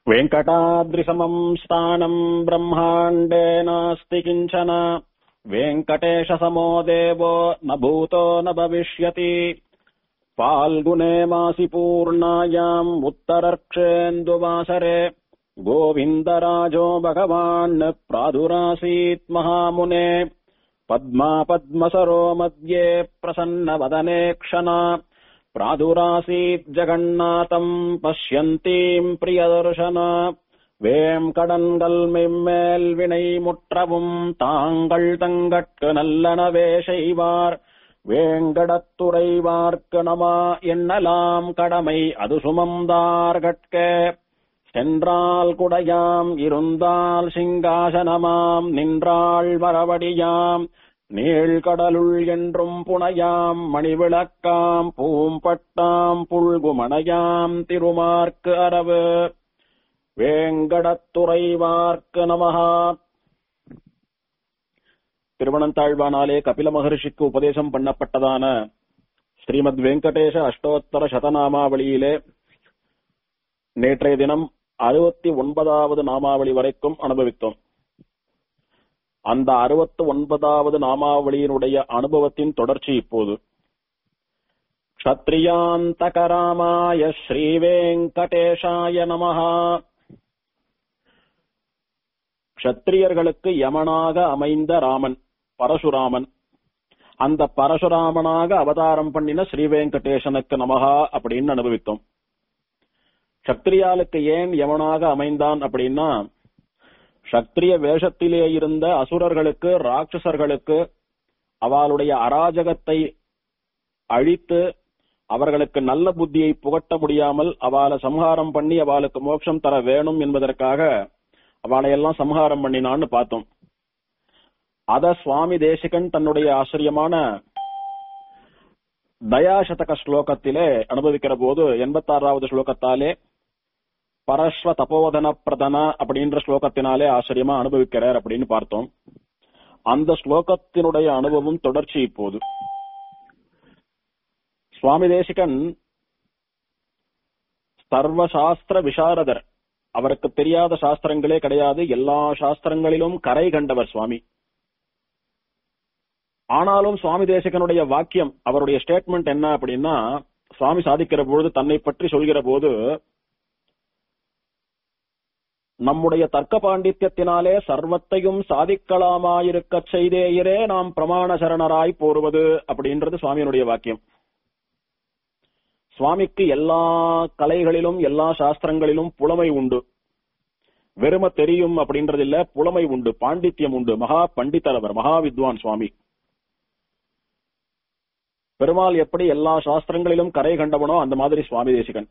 वेङ्कटाद्रिसमम् स्थानम् ब्रह्माण्डे नास्ति किञ्चन वेङ्कटेशसमो देवो न भूतो न भविष्यति फाल्गुने मासि पूर्णायाम् उत्तरर्क्षेन्दुवासरे गोविन्दराजो भगवान् प्रादुरासीत् महामुने पद्मा पद्मसरो मध्ये प्रसन्नवदने क्षणा प्रादुरासीत् जगन्नाथम् पश्यन्तीम् प्रियदर्शन வேம்கடன்கள் மெம்மேல் வினை முற்றவும் தாங்கள் தங்கட்கு நல்லனவே செய்வார் வேங்கடத்துறைவார்க்கு நமா எண்ணலாம் கடமை அது சுமந்தார்கட்க சென்றால் குடையாம் இருந்தால் சிங்காசனமாம் நின்றாள் மரவடியாம் நீழ்கடலுள் என்றும் புனையாம் மணிவிளக்காம் பூம்பட்டாம் புல்குமணையாம் திருமார்க்கு அரவு வேங்கடத்துறைவார்க்கு நமஹா திருவனந்தாழ்வானாலே கபில மகர்ஷிக்கு உபதேசம் பண்ணப்பட்டதான ஸ்ரீமத் வெங்கடேஷ அஷ்டோத்தர சதநாமாவளியிலே நேற்றைய தினம் அறுபத்தி ஒன்பதாவது நாமாவளி வரைக்கும் அனுபவித்தோம் அந்த அறுபத்தி ஒன்பதாவது நாமாவளியினுடைய அனுபவத்தின் தொடர்ச்சி இப்போது க்ஷத்ரியாந்தகராமாய ஸ்ரீவேங்கடேஷாய நமஹா க்ஷத்திரியர்களுக்கு யமனாக அமைந்த ராமன் பரசுராமன் அந்த பரசுராமனாக அவதாரம் பண்ணின ஸ்ரீவேங்கடேசனுக்கு நமகா அப்படின்னு அனுபவித்தோம் சத்திரியாளுக்கு ஏன் யமனாக அமைந்தான் அப்படின்னா சத்திரிய வேஷத்திலே இருந்த அசுரர்களுக்கு ராட்சசர்களுக்கு அவளுடைய அராஜகத்தை அழித்து அவர்களுக்கு நல்ல புத்தியை புகட்ட முடியாமல் அவளை சம்ஹாரம் பண்ணி அவளுக்கு மோட்சம் தர வேணும் என்பதற்காக அவளையெல்லாம் சம்ஹாரம் பண்ணினான்னு பார்த்தோம் அத சுவாமி தேசிகன் தன்னுடைய ஆச்சரியமான தயாசதக ஸ்லோகத்திலே அனுபவிக்கிற போது எண்பத்தாறாவது ஸ்லோகத்தாலே பரஸ்வ தபோதன பிரதன அப்படின்ற ஸ்லோகத்தினாலே ஆச்சரியமா அனுபவிக்கிறார் அப்படின்னு பார்த்தோம் அந்த ஸ்லோகத்தினுடைய அனுபவம் தொடர்ச்சி இப்போது சுவாமி தேசிகன் சர்வசாஸ்திர விசாரதர் அவருக்கு தெரியாத சாஸ்திரங்களே கிடையாது எல்லா சாஸ்திரங்களிலும் கரை கண்டவர் சுவாமி ஆனாலும் சுவாமி தேசிகனுடைய வாக்கியம் அவருடைய ஸ்டேட்மெண்ட் என்ன அப்படின்னா சுவாமி சாதிக்கிற பொழுது தன்னை பற்றி சொல்கிற போது நம்முடைய தர்க்க பாண்டித்யத்தினாலே சர்வத்தையும் சாதிக்கலாமாயிருக்க செய்தேயரே நாம் பிரமாண சரணராய் போருவது அப்படின்றது சுவாமியினுடைய வாக்கியம் சுவாமிக்கு எல்லா கலைகளிலும் எல்லா சாஸ்திரங்களிலும் புலமை உண்டு வெறும தெரியும் அப்படின்றது இல்ல புலமை உண்டு பாண்டித்யம் உண்டு மகா பண்டிதர் அவர் மகா வித்வான் சுவாமி பெருமாள் எப்படி எல்லா சாஸ்திரங்களிலும் கரை கண்டவனோ அந்த மாதிரி சுவாமி தேசிகன்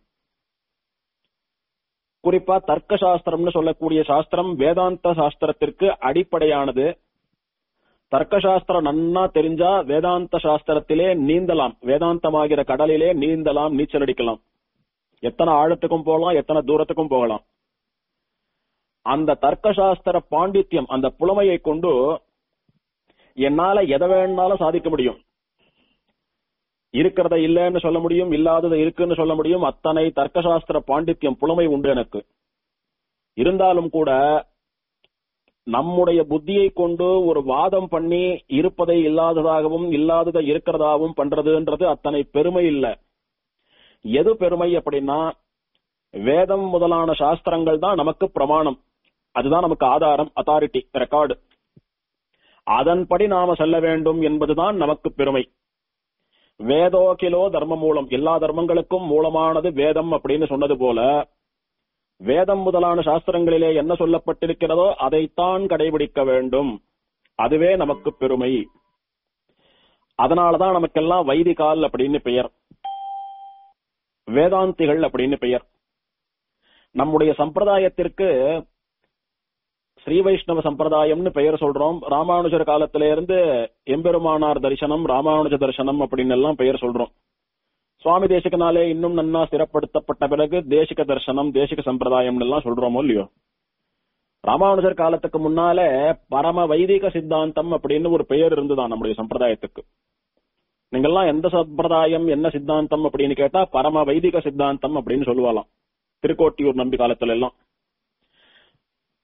குறிப்பா தர்க்க சாஸ்திரம்னு சொல்லக்கூடிய சாஸ்திரம் வேதாந்த சாஸ்திரத்திற்கு அடிப்படையானது தர்க்க சாஸ்திரம் நன்னா தெரிஞ்சா வேதாந்த சாஸ்திரத்திலே நீந்தலாம் வேதாந்தமாகிற கடலிலே நீந்தலாம் நீச்சல் அடிக்கலாம் எத்தனை ஆழத்துக்கும் போகலாம் எத்தனை தூரத்துக்கும் போகலாம் அந்த தர்க்க சாஸ்திர பாண்டித்யம் அந்த புலமையை கொண்டு என்னால எதை வேணாலும் சாதிக்க முடியும் இருக்கிறத இல்லைன்னு சொல்ல முடியும் இல்லாததை இருக்குன்னு சொல்ல முடியும் அத்தனை தர்க்கசாஸ்திர பாண்டித்யம் புலமை உண்டு எனக்கு இருந்தாலும் கூட நம்முடைய புத்தியை கொண்டு ஒரு வாதம் பண்ணி இருப்பதை இல்லாததாகவும் இல்லாததை இருக்கிறதாகவும் பண்றதுன்றது அத்தனை பெருமை இல்ல எது பெருமை அப்படின்னா வேதம் முதலான சாஸ்திரங்கள் தான் நமக்கு பிரமாணம் அதுதான் நமக்கு ஆதாரம் அத்தாரிட்டி ரெக்கார்டு அதன்படி நாம செல்ல வேண்டும் என்பதுதான் நமக்கு பெருமை வேதோ கிலோ தர்ம மூலம் எல்லா தர்மங்களுக்கும் மூலமானது வேதம் அப்படின்னு சொன்னது போல வேதம் முதலான சாஸ்திரங்களிலே என்ன சொல்லப்பட்டிருக்கிறதோ அதைத்தான் கடைபிடிக்க வேண்டும் அதுவே நமக்கு பெருமை அதனாலதான் நமக்கெல்லாம் வைதிகால் அப்படின்னு பெயர் வேதாந்திகள் அப்படின்னு பெயர் நம்முடைய சம்பிரதாயத்திற்கு ஸ்ரீ வைஷ்ணவ சம்பிரதாயம்னு பெயர் சொல்றோம் ராமானுஜர் காலத்தில இருந்து எம்பெருமானார் தரிசனம் ராமானுஜ தரிசனம் அப்படின்னு எல்லாம் பெயர் சொல்றோம் சுவாமி தேசிகனாலே இன்னும் நன்னா ஸ்திரப்படுத்தப்பட்ட பிறகு தேசிக தரிசனம் தேசிக சம்பிரதாயம்னு எல்லாம் சொல்றோமோ இல்லையோ ராமானுஜர் காலத்துக்கு முன்னால பரம வைதிக சித்தாந்தம் அப்படின்னு ஒரு பெயர் இருந்துதான் நம்முடைய சம்பிரதாயத்துக்கு நீங்கெல்லாம் எந்த சம்பிரதாயம் என்ன சித்தாந்தம் அப்படின்னு கேட்டா பரம வைதிக சித்தாந்தம் அப்படின்னு சொல்லுவாளாம் திருக்கோட்டியூர் நம்பி காலத்துல எல்லாம்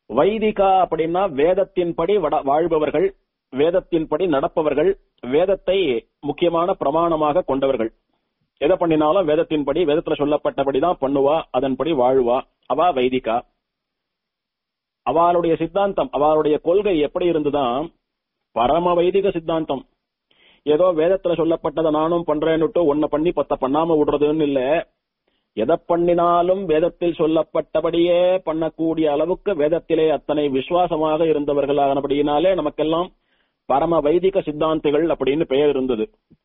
வைதிகா அப்படின்னா வேதத்தின்படி வட- வாழ்பவர்கள் வேதத்தின்படி நடப்பவர்கள் வேதத்தை முக்கியமான பிரமாணமாக கொண்டவர்கள் எதை பண்ணினாலும் வேதத்தின்படி வேதத்துல சொல்லப்பட்டபடிதான் பண்ணுவா அதன்படி வாழ்வா அவா வைதிகா அவளுடைய சித்தாந்தம் அவளுடைய கொள்கை எப்படி இருந்துதான் பரம வைதிக சித்தாந்தம் ஏதோ வேதத்துல சொல்லப்பட்டதை நானும் பண்றேன்னுட்டு ஒன்ன பண்ணி பத்த பண்ணாம விடுறதுன்னு இல்ல எதை பண்ணினாலும் வேதத்தில் சொல்லப்பட்டபடியே பண்ணக்கூடிய அளவுக்கு வேதத்திலே அத்தனை விசுவாசமாக இருந்தவர்களானபடியினாலே நமக்கெல்லாம் பரம வைதிக சித்தாந்திகள் அப்படின்னு பெயர் இருந்தது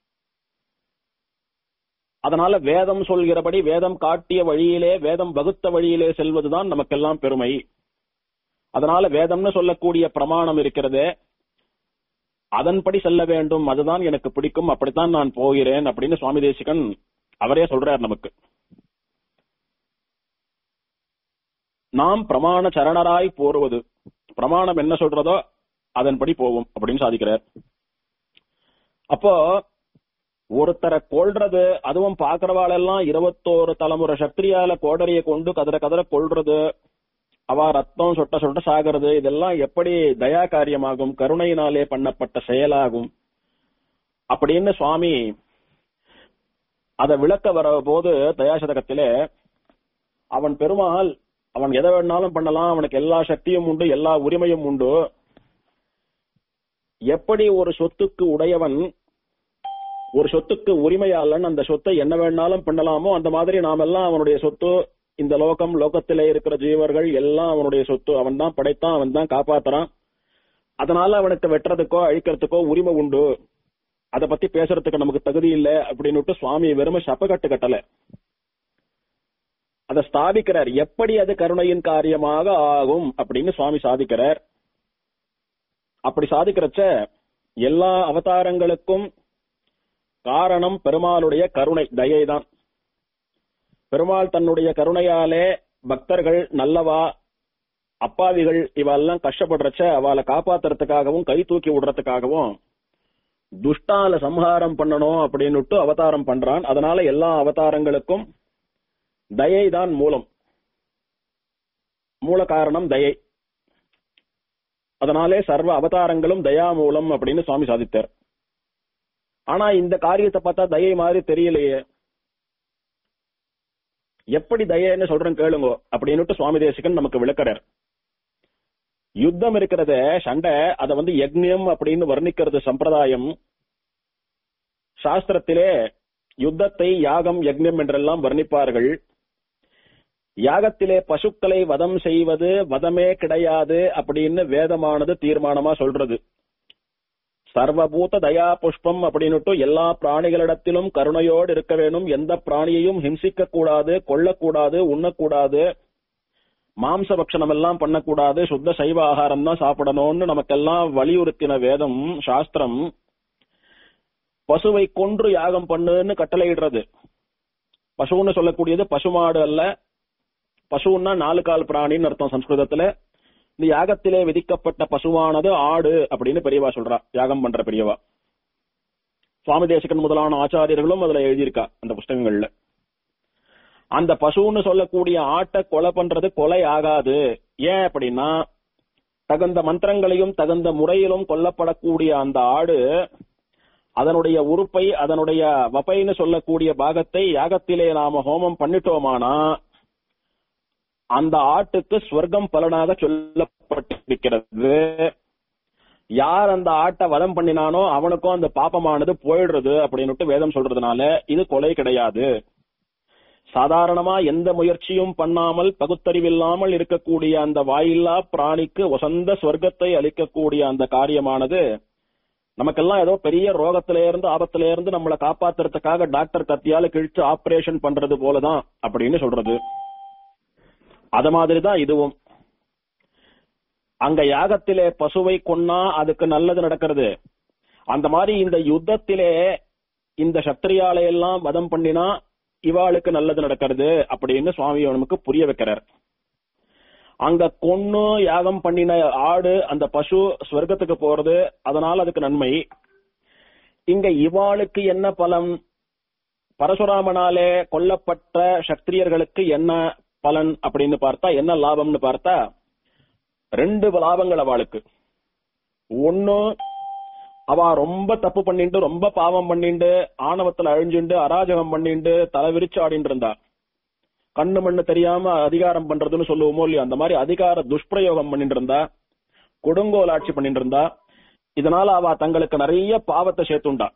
அதனால வேதம் சொல்கிறபடி வேதம் காட்டிய வழியிலே வேதம் வகுத்த வழியிலே செல்வதுதான் நமக்கெல்லாம் பெருமை அதனால வேதம்னு சொல்லக்கூடிய பிரமாணம் இருக்கிறதே அதன்படி செல்ல வேண்டும் அதுதான் எனக்கு பிடிக்கும் அப்படித்தான் நான் போகிறேன் அப்படின்னு சுவாமி தேசிகன் அவரே சொல்றார் நமக்கு நாம் பிரமாண சரணராய் போருவது பிரமாணம் என்ன சொல்றதோ அதன்படி போவோம் அப்படின்னு சாதிக்கிறார் அப்போ ஒருத்தரை கொல்றது அதுவும் பாக்குறவாளெல்லாம் இருபத்தோரு தலைமுறை சத்திரியால கோடரிய கொண்டு கதற கதற கொல்றது அவ ரத்தம் சொட்ட சொட்ட சாகிறது இதெல்லாம் எப்படி தயா காரியமாகும் கருணையினாலே பண்ணப்பட்ட செயலாகும் அப்படின்னு சுவாமி அதை விளக்க வர போது தயாசதகத்திலே அவன் பெருமாள் அவன் எதை வேணாலும் பண்ணலாம் அவனுக்கு எல்லா சக்தியும் உண்டு எல்லா உரிமையும் உண்டு எப்படி ஒரு சொத்துக்கு உடையவன் ஒரு சொத்துக்கு உரிமையாளன் அந்த சொத்தை என்ன வேணாலும் பண்ணலாமோ அந்த மாதிரி நாமெல்லாம் அவனுடைய சொத்து இந்த லோகம் லோகத்திலே இருக்கிற ஜீவர்கள் எல்லாம் அவனுடைய சொத்து அவன் தான் படைத்தான் அவன் தான் காப்பாத்துறான் அதனால அவனுக்கு வெட்டுறதுக்கோ அழிக்கிறதுக்கோ உரிமை உண்டு அத பத்தி பேசுறதுக்கு நமக்கு தகுதி இல்ல அப்படின்னு சுவாமி வெறும சப்பகட்டு கட்டல அதை ஸ்தாபிக்கிறார் எப்படி அது கருணையின் காரியமாக ஆகும் அப்படின்னு சுவாமி சாதிக்கிறார் அப்படி சாதிக்கிறச்ச எல்லா அவதாரங்களுக்கும் காரணம் பெருமாளுடைய கருணை தயைதான் பெருமாள் தன்னுடைய கருணையாலே பக்தர்கள் நல்லவா அப்பாவிகள் இவெல்லாம் கஷ்டப்படுறச்ச அவளை காப்பாத்துறதுக்காகவும் கை தூக்கி விடுறதுக்காகவும் துஷ்டால சம்ஹாரம் பண்ணணும் அப்படின்னுட்டு அவதாரம் பண்றான் அதனால எல்லா அவதாரங்களுக்கும் தயை தான் மூலம் மூல காரணம் தயை அதனாலே சர்வ அவதாரங்களும் தயா மூலம் அப்படின்னு சுவாமி சாதித்தார் ஆனா இந்த காரியத்தை பார்த்தா தயை மாதிரி தெரியலையே எப்படி தயன்னு சொல்றேன் கேளுங்க அப்படின்னுட்டு சுவாமி தேசிகன் நமக்கு விளக்குறார் யுத்தம் இருக்கிறத சண்டை அதை வந்து யக்ஞம் அப்படின்னு வர்ணிக்கிறது சம்பிரதாயம் சாஸ்திரத்திலே யுத்தத்தை யாகம் யக்ஞம் என்றெல்லாம் வர்ணிப்பார்கள் யாகத்திலே பசுக்களை வதம் செய்வது வதமே கிடையாது அப்படின்னு வேதமானது தீர்மானமா சொல்றது சர்வபூத தயா புஷ்பம் அப்படின்னுட்டு எல்லா பிராணிகளிடத்திலும் கருணையோடு இருக்க வேணும் எந்த பிராணியையும் ஹிம்சிக்க கூடாது கொல்லக்கூடாது உண்ணக்கூடாது மாம்ச பட்சணம் எல்லாம் பண்ணக்கூடாது சுத்த சைவ ஆகாரம் தான் சாப்பிடணும்னு நமக்கெல்லாம் வலியுறுத்தின வேதம் சாஸ்திரம் பசுவை கொன்று யாகம் பண்ணுன்னு கட்டளையிடுறது பசுன்னு சொல்லக்கூடியது பசுமாடு அல்ல பசுன்னா நாலு கால் பிராணின்னு அர்த்தம் சம்ஸ்கிருதத்துல இந்த யாகத்திலே விதிக்கப்பட்ட பசுவானது ஆடு அப்படின்னு பெரியவா சொல்றா யாகம் பண்ற பெரியவா சுவாமி தேசிகன் முதலான ஆச்சாரியர்களும் அதுல எழுதியிருக்கா அந்த புஸ்தகங்கள்ல அந்த பசுன்னு சொல்லக்கூடிய ஆட்டை கொலை பண்றது கொலை ஆகாது ஏன் அப்படின்னா தகுந்த மந்திரங்களையும் தகுந்த முறையிலும் கொல்லப்படக்கூடிய அந்த ஆடு அதனுடைய உறுப்பை அதனுடைய வப்பைன்னு சொல்லக்கூடிய பாகத்தை யாகத்திலே நாம ஹோமம் பண்ணிட்டோமானா அந்த ஆட்டுக்கு ஸ்வர்க்கம் பலனாக சொல்லப்பட்டிருக்கிறது யார் அந்த ஆட்டை வதம் பண்ணினானோ அவனுக்கும் அந்த பாப்பமானது போயிடுறது அப்படின்னுட்டு வேதம் சொல்றதுனால இது கொலை கிடையாது சாதாரணமா எந்த முயற்சியும் பண்ணாமல் பகுத்தறிவில்லாமல் இருக்கக்கூடிய அந்த வாயில்லா பிராணிக்கு வசந்த ஸ்வர்க்கத்தை அளிக்கக்கூடிய அந்த காரியமானது நமக்கெல்லாம் ஏதோ பெரிய ரோகத்தில இருந்து ஆபத்தில இருந்து நம்மளை காப்பாத்துறதுக்காக டாக்டர் கத்தியால கிழிச்சு ஆபரேஷன் பண்றது போலதான் அப்படின்னு சொல்றது அத மாதிரிதான் இதுவும் அங்க யாகத்திலே பசுவை கொன்னா அதுக்கு நல்லது நடக்கிறது அந்த மாதிரி இந்த யுத்தத்திலே இந்த சத்திரியாலை எல்லாம் வதம் பண்ணினா இவாளுக்கு நல்லது நடக்கிறது அப்படின்னு சுவாமி நமக்கு புரிய வைக்கிறார் அங்க கொன்னு யாகம் பண்ணின ஆடு அந்த பசு ஸ்வர்க்கத்துக்கு போறது அதனால அதுக்கு நன்மை இங்க இவாளுக்கு என்ன பலன் பரசுராமனாலே கொல்லப்பட்ட சத்திரியர்களுக்கு என்ன பலன் அப்படின்னு பார்த்தா என்ன லாபம்னு பார்த்தா ரெண்டு லாபங்கள் அவளுக்கு ஒண்ணு அவ ரொம்ப தப்பு பண்ணிட்டு ரொம்ப பாவம் பண்ணிட்டு ஆணவத்துல அழிஞ்சுண்டு அராஜகம் பண்ணிட்டு தலை விரிச்சு ஆடிட்டு இருந்தா கண்ணு மண்ணு தெரியாம அதிகாரம் பண்றதுன்னு சொல்லுவோமோ இல்லையோ அந்த மாதிரி அதிகார துஷ்பிரயோகம் பண்ணிட்டு இருந்தா கொடுங்கோல் ஆட்சி பண்ணிட்டு இருந்தா இதனால அவ தங்களுக்கு நிறைய பாவத்தை சேர்த்துண்டா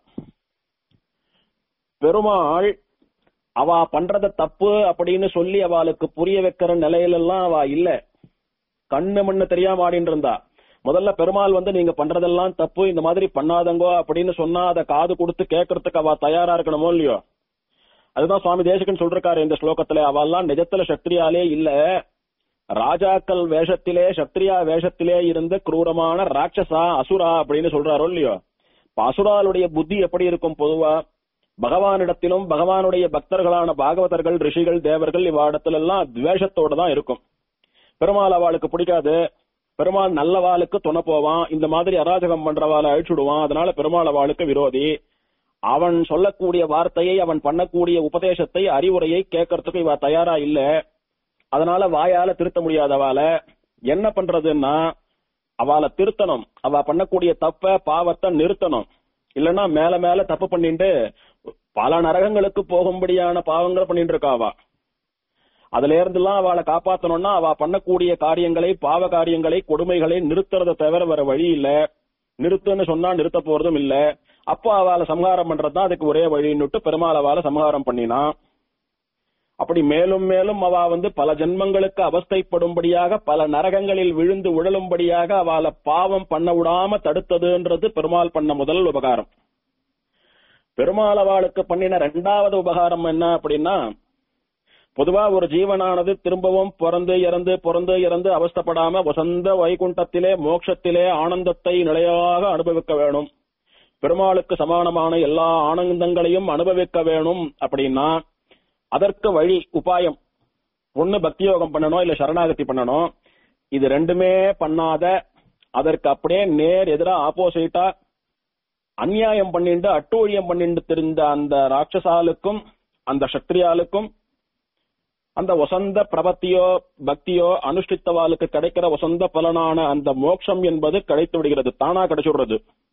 பெருமாள் அவ பண்றத தப்பு அப்படின்னு சொல்லி அவளுக்கு புரிய வைக்கிற நிலையில எல்லாம் அவ இல்ல கண்ணு மண்ணு தெரியாம ஆடிட்டு இருந்தா முதல்ல பெருமாள் வந்து நீங்க பண்றதெல்லாம் தப்பு இந்த மாதிரி பண்ணாதங்கோ அப்படின்னு சொன்னா அதை காது கொடுத்து கேட்கறதுக்கு அவ தயாரா இருக்கணுமோ இல்லையோ அதுதான் சுவாமி தேசிகன் சொல்றாரு இந்த ஸ்லோகத்துல அவெல்லாம் நிஜத்துல சக்தியாலே இல்ல ராஜாக்கள் வேஷத்திலே சக்திரியா வேஷத்திலே இருந்த குரூரமான ராட்சசா அசுரா அப்படின்னு சொல்றாரோ இல்லையோ இப்ப அசுராளுடைய புத்தி எப்படி இருக்கும் பொதுவா பகவானிடத்திலும் பகவானுடைய பக்தர்களான பாகவதர்கள் ரிஷிகள் தேவர்கள் இவ்வாடத்துல எல்லாம் துவேஷத்தோட தான் இருக்கும் பெருமாள் அவளுக்கு பிடிக்காது பெருமாள் நல்லவாளுக்கு துணை போவான் இந்த மாதிரி அராஜகம் பண்றவாளை அழிச்சுடுவான் அதனால பெருமாள் அவளுக்கு விரோதி அவன் சொல்லக்கூடிய வார்த்தையை அவன் பண்ணக்கூடிய உபதேசத்தை அறிவுரையை கேட்கறதுக்கு இவ தயாரா இல்ல அதனால வாயால திருத்த முடியாதவால என்ன பண்றதுன்னா அவளை திருத்தணும் அவ பண்ணக்கூடிய தப்ப பாவத்தை நிறுத்தணும் இல்லன்னா மேல மேல தப்பு பண்ணிட்டு பல நரகங்களுக்கு போகும்படியான பாவங்கள் பண்ணிட்டு இருக்கா அவ அதுல இருந்தெல்லாம் அவளை காப்பாத்தணும்னா அவ பண்ணக்கூடிய காரியங்களை பாவ காரியங்களை கொடுமைகளை நிறுத்துறத தவிர வேற வழி இல்ல நிறுத்துன்னு சொன்னா நிறுத்த போறதும் இல்ல அப்போ அவளை சம்ஹாரம் பண்றதுதான் அதுக்கு ஒரே வழின்னுட்டு பெருமாள் அவளை சம்ஹாரம் பண்ணினா அப்படி மேலும் மேலும் அவ வந்து பல ஜென்மங்களுக்கு அவஸ்தைப்படும்படியாக பல நரகங்களில் விழுந்து உழலும்படியாக அவளை பாவம் பண்ண விடாம தடுத்ததுன்றது பெருமாள் பண்ண முதல் உபகாரம் பெருமாள் அவளுக்கு பண்ணின ரெண்டாவது உபகாரம் என்ன அப்படின்னா பொதுவா ஒரு ஜீவனானது திரும்பவும் பிறந்து இறந்து பிறந்து இறந்து அவஸ்தப்படாம வசந்த வைகுண்டத்திலே மோட்சத்திலே ஆனந்தத்தை நிலையாக அனுபவிக்க வேணும் பெருமாளுக்கு சமானமான எல்லா ஆனந்தங்களையும் அனுபவிக்க வேணும் அப்படின்னா அதற்கு வழி உபாயம் ஒண்ணு பக்தி யோகம் பண்ணணும் இல்ல சரணாகதி பண்ணணும் இது ரெண்டுமே பண்ணாத அதற்கு அப்படியே நேர் எதிரா ஆப்போசிட்டா அநியாயம் பண்ணிட்டு அட்டூழியம் பண்ணிட்டு தெரிந்த அந்த ராட்சசாலுக்கும் அந்த சத்திரியாளுக்கும் அந்த வசந்த பிரபத்தியோ பக்தியோ அனுஷ்டித்தவாளுக்கு கிடைக்கிற வசந்த பலனான அந்த மோட்சம் என்பது கிடைத்து விடுகிறது தானா கிடைச்சுடுறது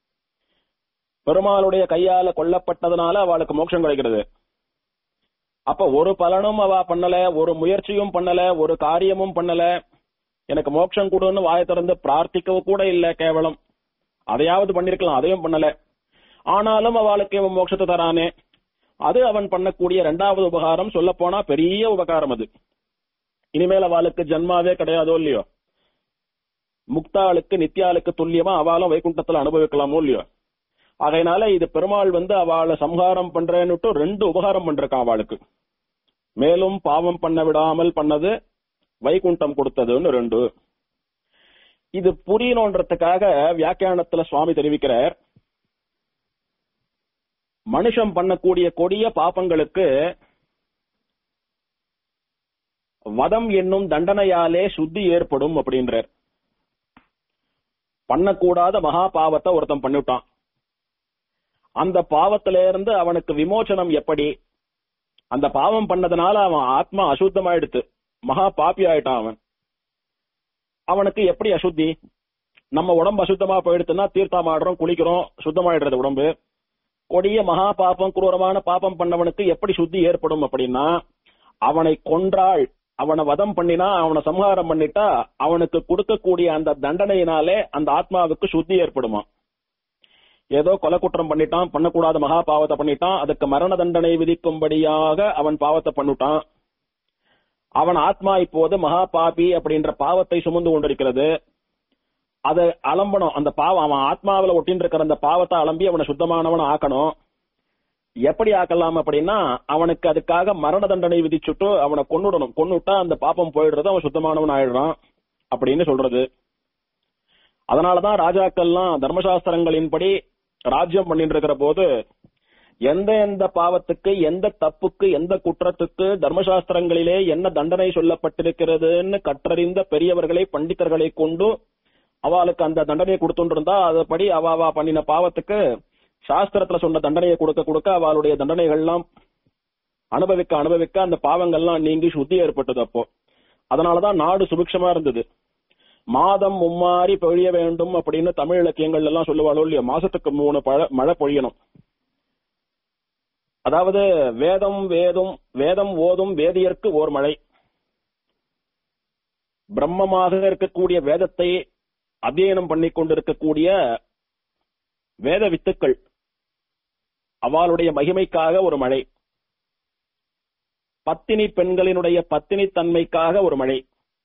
பெருமாளுடைய கையால கொல்லப்பட்டதுனால அவளுக்கு மோட்சம் கிடைக்கிறது அப்ப ஒரு பலனும் அவ பண்ணல ஒரு முயற்சியும் பண்ணல ஒரு காரியமும் பண்ணல எனக்கு மோட்சம் கொடுன்னு வாய திறந்து பிரார்த்திக்க கூட இல்ல கேவலம் அதையாவது பண்ணிருக்கலாம் அதையும் பண்ணல ஆனாலும் அவளுக்கு இவன் மோட்சத்தை தரானே அது அவன் பண்ணக்கூடிய இரண்டாவது உபகாரம் சொல்ல போனா பெரிய உபகாரம் அது இனிமேல் அவளுக்கு ஜன்மாவே கிடையாதோ இல்லையோ முக்தாளுக்கு நித்யாளுக்கு துல்லியமா அவளும் வைகுண்டத்துல அனுபவிக்கலாமோ இல்லையோ ஆகையினால இது பெருமாள் வந்து அவளை சம்ஹாரம் பண்றேன்னுட்டு ரெண்டு உபகாரம் பண்றான் அவளுக்கு மேலும் பாவம் பண்ண விடாமல் பண்ணது வைகுண்டம் கொடுத்ததுன்னு ரெண்டு இது புரியணுன்றதுக்காக வியாக்கியானத்துல சுவாமி தெரிவிக்கிறார் மனுஷன் பண்ணக்கூடிய கொடிய பாப்பங்களுக்கு வதம் என்னும் தண்டனையாலே சுத்தி ஏற்படும் அப்படின்றார் பண்ணக்கூடாத மகா பாவத்தை ஒருத்தன் பண்ணிவிட்டான் அந்த பாவத்தில இருந்து அவனுக்கு விமோச்சனம் எப்படி அந்த பாவம் பண்ணதுனால அவன் ஆத்மா அசுத்தமாயிடுத்து மகா பாப்பி ஆயிட்டான் அவன் அவனுக்கு எப்படி அசுத்தி நம்ம உடம்பு அசுத்தமா போயிடுத்துன்னா தீர்த்தம் ஆடுறோம் குளிக்கிறோம் சுத்தமாயிடுறது உடம்பு கொடிய மகா பாப்பம் குரூரமான பாப்பம் பண்ணவனுக்கு எப்படி சுத்தி ஏற்படும் அப்படின்னா அவனை கொன்றாள் அவனை வதம் பண்ணினா அவனை சம்ஹாரம் பண்ணிட்டா அவனுக்கு கொடுக்கக்கூடிய அந்த தண்டனையினாலே அந்த ஆத்மாவுக்கு சுத்தி ஏற்படுமா ஏதோ கொலை குற்றம் பண்ணிட்டான் பண்ணக்கூடாத மகா பாவத்தை பண்ணிட்டான் அதுக்கு மரண தண்டனை விதிக்கும்படியாக அவன் பாவத்தை பண்ணிட்டான் அவன் ஆத்மா இப்போது மகா பாபி அப்படின்ற பாவத்தை சுமந்து கொண்டிருக்கிறது அதை அலம்பணும் அந்த பாவம் அவன் ஆத்மாவில ஒட்டின்னு இருக்கிற அந்த பாவத்தை அலம்பி அவனை சுத்தமானவன ஆக்கணும் எப்படி ஆக்கலாம் அப்படின்னா அவனுக்கு அதுக்காக மரண தண்டனை விதிச்சுட்டு அவனை கொன்னுடணும் கொன்னுட்டா அந்த பாப்பம் போயிடுறது அவன் சுத்தமானவன் ஆயிடுறான் அப்படின்னு சொல்றது அதனாலதான் ராஜாக்கள்லாம் தர்மசாஸ்திரங்களின்படி ராஜ்யம் பண்ணிட்டு இருக்கிற போது எந்த எந்த பாவத்துக்கு எந்த தப்புக்கு எந்த குற்றத்துக்கு தர்மசாஸ்திரங்களிலே என்ன தண்டனை சொல்லப்பட்டிருக்கிறதுன்னு கற்றறிந்த பெரியவர்களை பண்டிதர்களை கொண்டு அவளுக்கு அந்த தண்டனையை கொடுத்துருந்தா அதுபடி அவாவா பண்ணின பாவத்துக்கு சாஸ்திரத்துல சொன்ன தண்டனையை கொடுக்க கொடுக்க அவளுடைய தண்டனைகள்லாம் அனுபவிக்க அனுபவிக்க அந்த பாவங்கள்லாம் நீங்கி சுத்தி ஏற்பட்டது அப்போ அதனாலதான் நாடு சுபிக்ஷமா இருந்தது மாதம் மும்மாறி பொழிய வேண்டும் அப்படின்னு தமிழ் இலக்கியங்கள் எல்லாம் சொல்லுவாளோ இல்லையோ மாசத்துக்கு மூணு பழ- மழை பொழியணும் அதாவது வேதம் வேதும் வேதம் ஓதும் வேதியர்க்கு ஓர் மழை பிரம்மமாக இருக்கக்கூடிய வேதத்தை அத்தியனம் பண்ணி கொண்டிருக்கக்கூடிய வேத வித்துக்கள் அவளுடைய மகிமைக்காக ஒரு மழை பத்தினி பெண்களினுடைய பத்தினி தன்மைக்காக ஒரு மழை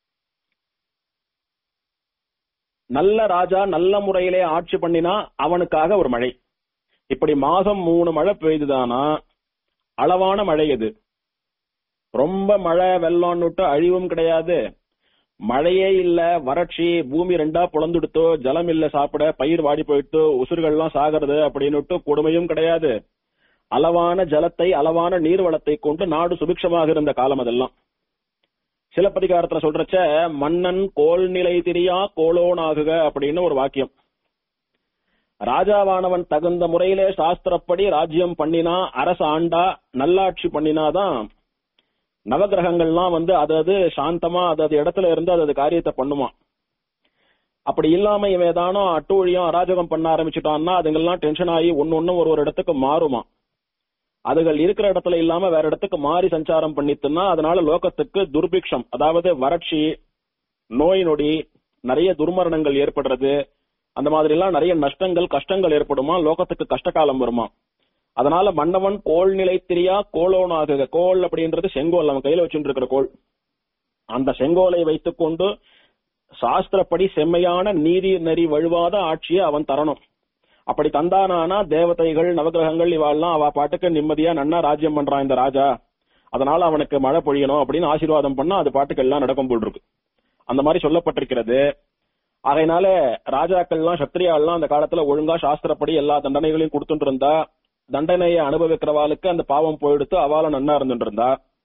நல்ல ராஜா நல்ல முறையிலே ஆட்சி பண்ணினா அவனுக்காக ஒரு மழை இப்படி மாசம் மூணு மழை பெய்துதானா அளவான மழை இது ரொம்ப மழை வெள்ளம்னுட்டு அழிவும் கிடையாது மழையே இல்ல வறட்சி பூமி ரெண்டா புலந்துடுத்தோ ஜலம் இல்ல சாப்பிட பயிர் வாடி போயிட்டு உசுர்கள்லாம் சாகிறது அப்படின்னுட்டு கொடுமையும் கிடையாது அளவான ஜலத்தை அளவான நீர் வளத்தை கொண்டு நாடு சுபிக்ஷமாக இருந்த காலம் அதெல்லாம் சிலப்பதிகாரத்துல சொல்றச்ச மன்னன் கோல் நிலை திரியா கோலோனாகுக அப்படின்னு ஒரு வாக்கியம் ராஜாவானவன் தகுந்த முறையிலே சாஸ்திரப்படி ராஜ்யம் பண்ணினா அரசு ஆண்டா நல்லாட்சி பண்ணினாதான் நவகிரகங்கள்லாம் வந்து அது அது சாந்தமா அது அது இடத்துல இருந்து அது அது காரியத்தை பண்ணுமா அப்படி இல்லாம இவன் ஏதானோ அட்டூழியம் அராஜகம் பண்ண ஆரம்பிச்சுட்டான்னா அதுங்கெல்லாம் டென்ஷன் ஆகி ஒன்னு ஒன்னும் ஒரு ஒரு இடத்துக்கு மாறுமா அதுகள் இருக்கிற இடத்துல இல்லாம வேற இடத்துக்கு மாறி சஞ்சாரம் பண்ணிட்டுன்னா அதனால லோகத்துக்கு துர்பிக்ஷம் அதாவது வறட்சி நோய் நொடி நிறைய துர்மரணங்கள் ஏற்படுறது அந்த மாதிரி எல்லாம் நிறைய நஷ்டங்கள் கஷ்டங்கள் ஏற்படுமா லோகத்துக்கு கஷ்டகாலம் வருமா அதனால மன்னவன் கோல் நிலை திரியா கோலோனாகுக கோல் அப்படின்றது செங்கோல் அவன் கையில வச்சுட்டு இருக்கிற கோல் அந்த செங்கோலை வைத்துக் கொண்டு சாஸ்திரப்படி செம்மையான நீதி நெறி வழுவாத ஆட்சியை அவன் தரணும் அப்படி தந்தானானா தேவதைகள் நவகிரகங்கள் இவாள்லாம் அவ பாட்டுக்கு நிம்மதியா நன்னா ராஜ்யம் பண்றான் இந்த ராஜா அதனால அவனுக்கு மழை பொழியணும் அப்படின்னு ஆசீர்வாதம் பண்ணா அது பாட்டுக்கு எல்லாம் நடக்கும் போல் இருக்கு அந்த மாதிரி சொல்லப்பட்டிருக்கிறது ஆகையினால ராஜாக்கள்லாம் சத்திரியாள்லாம் அந்த காலத்துல ஒழுங்கா சாஸ்திரப்படி எல்லா தண்டனைகளையும் கொடுத்துட்டு இருந்தா தண்டனையை அனுபவிக்கிறவாளுக்கு அந்த பாவம் போயிடுத்து அவால நன்னா இருந்துட்டு இருந்தா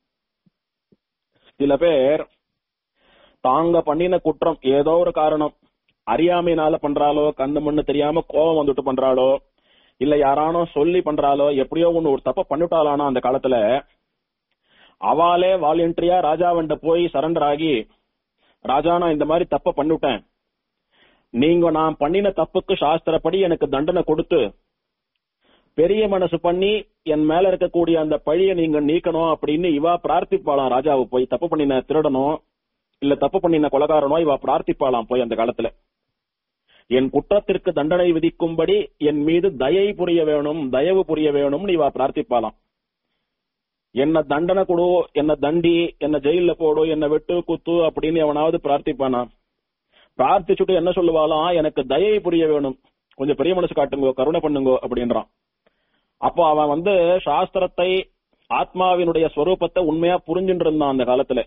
சில பேர் தாங்க பண்ணின குற்றம் ஏதோ ஒரு காரணம் அறியாமையினால பண்றாளோ கண்ணு மண்ணு தெரியாம கோபம் வந்துட்டு பண்றாளோ இல்ல யாரானோ சொல்லி பண்றாளோ எப்படியோ ஒண்ணு ஒரு தப்ப பண்ணிட்டாளானா அந்த காலத்துல அவாலே வாலண்டியா ராஜாவன்ட்ட போய் சரண்டர் ஆகி ராஜா நான் இந்த மாதிரி தப்ப பண்ணிவிட்டேன் நீங்க நான் பண்ணின தப்புக்கு சாஸ்திரப்படி எனக்கு தண்டனை கொடுத்து பெரிய மனசு பண்ணி என் மேல இருக்கக்கூடிய அந்த பழிய நீங்க நீக்கணும் அப்படின்னு இவா பிரார்த்திப்பாளாம் ராஜாவை போய் தப்பு பண்ணின திருடனும் இல்ல தப்பு பண்ணின கொலகாரனோ இவா பிரார்த்திப்பாளாம் போய் அந்த காலத்துல என் குற்றத்திற்கு தண்டனை விதிக்கும்படி என் மீது தயை புரிய வேணும் தயவு புரிய வேணும்னு இவா பிரார்த்திப்பாளாம் என்ன தண்டனை கொடு என்ன தண்டி என்ன ஜெயில போடு என்ன வெட்டு குத்து அப்படின்னு எவனாவது பிரார்த்திப்பானா பிரார்த்திச்சுட்டு என்ன சொல்லுவாளாம் எனக்கு தயை புரிய வேணும் கொஞ்சம் பெரிய மனசு காட்டுங்கோ கருணை பண்ணுங்கோ அப்படின்றான் அப்போ அவன் வந்து சாஸ்திரத்தை ஆத்மாவினுடைய ஸ்வரூபத்தை உண்மையா புரிஞ்சுட்டு இருந்தான் அந்த காலத்துல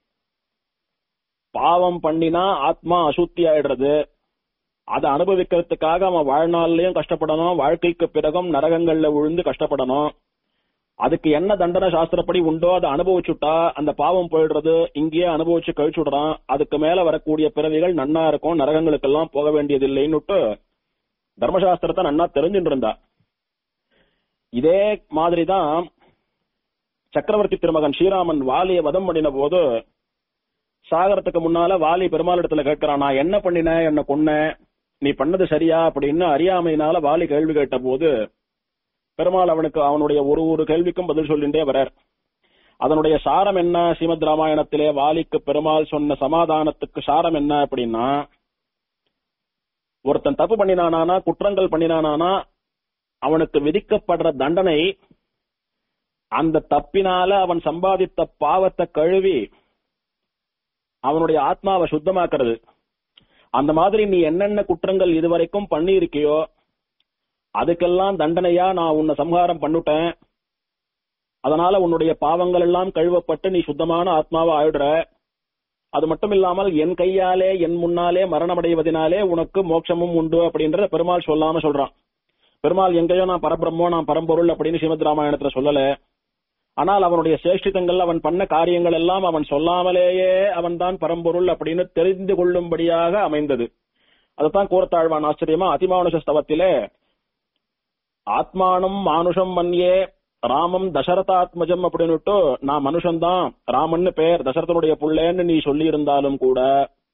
பாவம் பண்ணினா ஆத்மா அசுத்தி ஆயிடுறது அதை அனுபவிக்கிறதுக்காக அவன் வாழ்நாள்லயும் கஷ்டப்படணும் வாழ்க்கைக்கு பிறகும் நரகங்கள்ல விழுந்து கஷ்டப்படணும் அதுக்கு என்ன தண்டனை சாஸ்திரப்படி உண்டோ அதை அனுபவிச்சுட்டா அந்த பாவம் போயிடுறது இங்கேயே அனுபவிச்சு கழிச்சு விடுறான் அதுக்கு மேல வரக்கூடிய பிறவிகள் நன்னா இருக்கும் நரகங்களுக்கெல்லாம் போக வேண்டியது இல்லைன்னுட்டு தர்மசாஸ்திரத்தை நன்னா தெரிஞ்சுட்டு இருந்தா இதே மாதிரிதான் சக்கரவர்த்தி திருமகன் ஸ்ரீராமன் வாலியை வதம் பண்ணின போது சாகரத்துக்கு முன்னால வாலி பெருமாள் இடத்துல கேட்கிறான் நான் என்ன பண்ணினேன் என்ன கொன்னேன் நீ பண்ணது சரியா அப்படின்னு அறியாமையினால வாலி கேள்வி கேட்ட போது பெருமாள் அவனுக்கு அவனுடைய ஒரு ஒரு கேள்விக்கும் பதில் சொல்லிண்டே வரார் அதனுடைய சாரம் என்ன ஸ்ரீமத் ராமாயணத்திலே வாலிக்கு பெருமாள் சொன்ன சமாதானத்துக்கு சாரம் என்ன அப்படின்னா ஒருத்தன் தப்பு பண்ணினானா குற்றங்கள் பண்ணினானா அவனுக்கு விதிக்கப்படுற தண்டனை அந்த தப்பினால அவன் சம்பாதித்த பாவத்தை கழுவி அவனுடைய ஆத்மாவை சுத்தமாக்குறது அந்த மாதிரி நீ என்னென்ன குற்றங்கள் இதுவரைக்கும் பண்ணியிருக்கியோ அதுக்கெல்லாம் தண்டனையா நான் உன்னை சம்ஹாரம் பண்ணிட்டேன் அதனால உன்னுடைய பாவங்கள் எல்லாம் கழுவப்பட்டு நீ சுத்தமான ஆத்மாவை ஆயிடுற அது மட்டும் இல்லாமல் என் கையாலே என் முன்னாலே மரணமடைவதனாலே உனக்கு மோட்சமும் உண்டு அப்படின்றத பெருமாள் சொல்லாம சொல்றான் பெருமாள் எங்கேயோ நான் பரபிரம்மோ நான் பரம்பொருள் அப்படின்னு ஸ்ரீமத் ராமாயணத்துல சொல்லல ஆனால் அவனுடைய சேஷ்டிதங்கள் அவன் பண்ண காரியங்கள் எல்லாம் அவன் சொல்லாமலேயே அவன் தான் பரம்பொருள் அப்படின்னு தெரிந்து கொள்ளும்படியாக அமைந்தது அதுதான் கூறத்தாழ்வான் ஆச்சரியமா அதிமானுஷ ஸ்தவத்திலே ஆத்மானம் மானுஷம் மன்யே ராமம் தசரதாத்மஜம் அப்படின்னுட்டு நான் மனுஷன்தான் ராமன்னு பேர் தசரதனுடைய புள்ளேன்னு நீ சொல்லி இருந்தாலும் கூட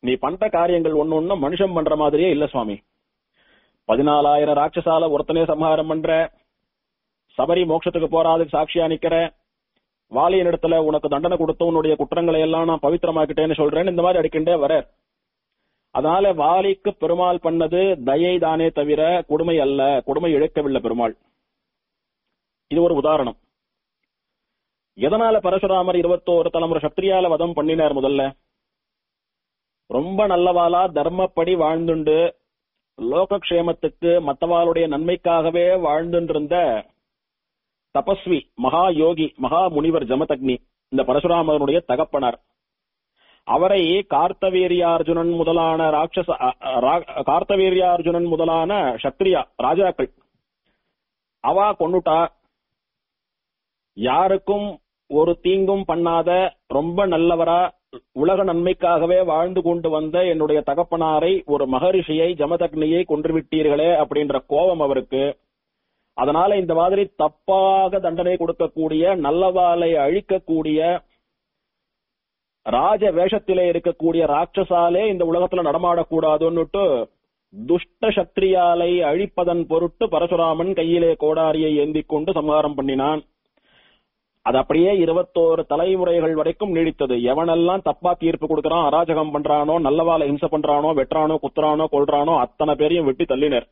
நீ பண்ற காரியங்கள் ஒண்ணு ஒண்ணு மனுஷன் பண்ற மாதிரியே இல்ல சுவாமி பதினாலாயிரம் ராட்சசால ஒருத்தனே சம்ஹாரம் பண்ற சபரி மோட்சத்துக்கு போறாதுக்கு சாட்சியா நிக்கிற வாலியின் இடத்துல உனக்கு தண்டனை கொடுத்து உன்னுடைய குற்றங்களை எல்லாம் நான் பவித்திரமாக்கிட்டேன்னு சொல்றேன் இந்த மாதிரி அடிக்கின்றே வர அதனால வாலிக்கு பெருமாள் பண்ணது தயை தானே தவிர கொடுமை அல்ல கொடுமை இழக்கவில்லை பெருமாள் இது ஒரு உதாரணம் எதனால பரசுராமர் இருபத்தோரு தலைமுறை சத்திரியால வதம் பண்ணினார் முதல்ல ரொம்ப நல்லவாளா தர்மப்படி வாழ்ந்துண்டு லோகக்ஷேமத்துக்கு மத்தவாளுடைய நன்மைக்காகவே வாழ்ந்துருந்த தபஸ்வி மகா யோகி மகா முனிவர் ஜமதக்னி இந்த பரசுராமனுடைய தகப்பனார் அவரை கார்த்தவீரியார்ஜுனன் முதலான ராட்சச அ- அ- ரா- கார்த்தவீரியார்ஜுனன் முதலான சத்திரியா ராஜாக்கள் அவா கொன்னுட்டா யாருக்கும் ஒரு தீங்கும் பண்ணாத ரொம்ப நல்லவரா உலக நன்மைக்காகவே வாழ்ந்து கொண்டு வந்த என்னுடைய தகப்பனாரை ஒரு மகரிஷியை ஜமதக்னியை கொன்றுவிட்டீர்களே அப்படின்ற கோபம் அவருக்கு அதனால இந்த மாதிரி தப்பாக தண்டனை கொடுக்கக்கூடிய நல்லவாளை அழிக்கக்கூடிய ராஜ வேஷத்திலே இருக்கக்கூடிய ராட்சசாலே இந்த உலகத்துல நடமாடக்கூடாதுன்னுட்டு துஷ்ட சத்திரியாலை அழிப்பதன் பொருட்டு பரசுராமன் கையிலே கோடாரியை ஏந்திக் கொண்டு சம்ஹாரம் பண்ணினான் அது அப்படியே இருபத்தோரு தலைமுறைகள் வரைக்கும் நீடித்தது எவனெல்லாம் தப்பா தீர்ப்பு கொடுக்கறான் அராஜகம் பண்றானோ நல்லவாளை ஹிம்சை பண்றானோ வெட்டுறானோ குத்துறானோ கொல்றானோ அத்தனை பேரையும் வெட்டி தள்ளினர்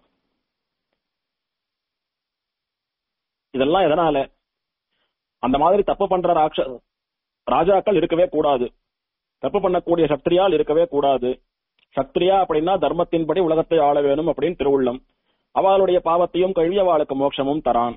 இதெல்லாம் எதனால அந்த மாதிரி தப்பு பண்ற ராட்ச ராஜாக்கள் இருக்கவே கூடாது தப்பு பண்ணக்கூடிய சத்திரியால் இருக்கவே கூடாது சத்திரியா அப்படின்னா தர்மத்தின்படி உலகத்தை ஆள வேணும் அப்படின்னு திருவுள்ளம் அவளுடைய பாவத்தையும் கழுவி அவளுக்கு மோட்சமும் தரான்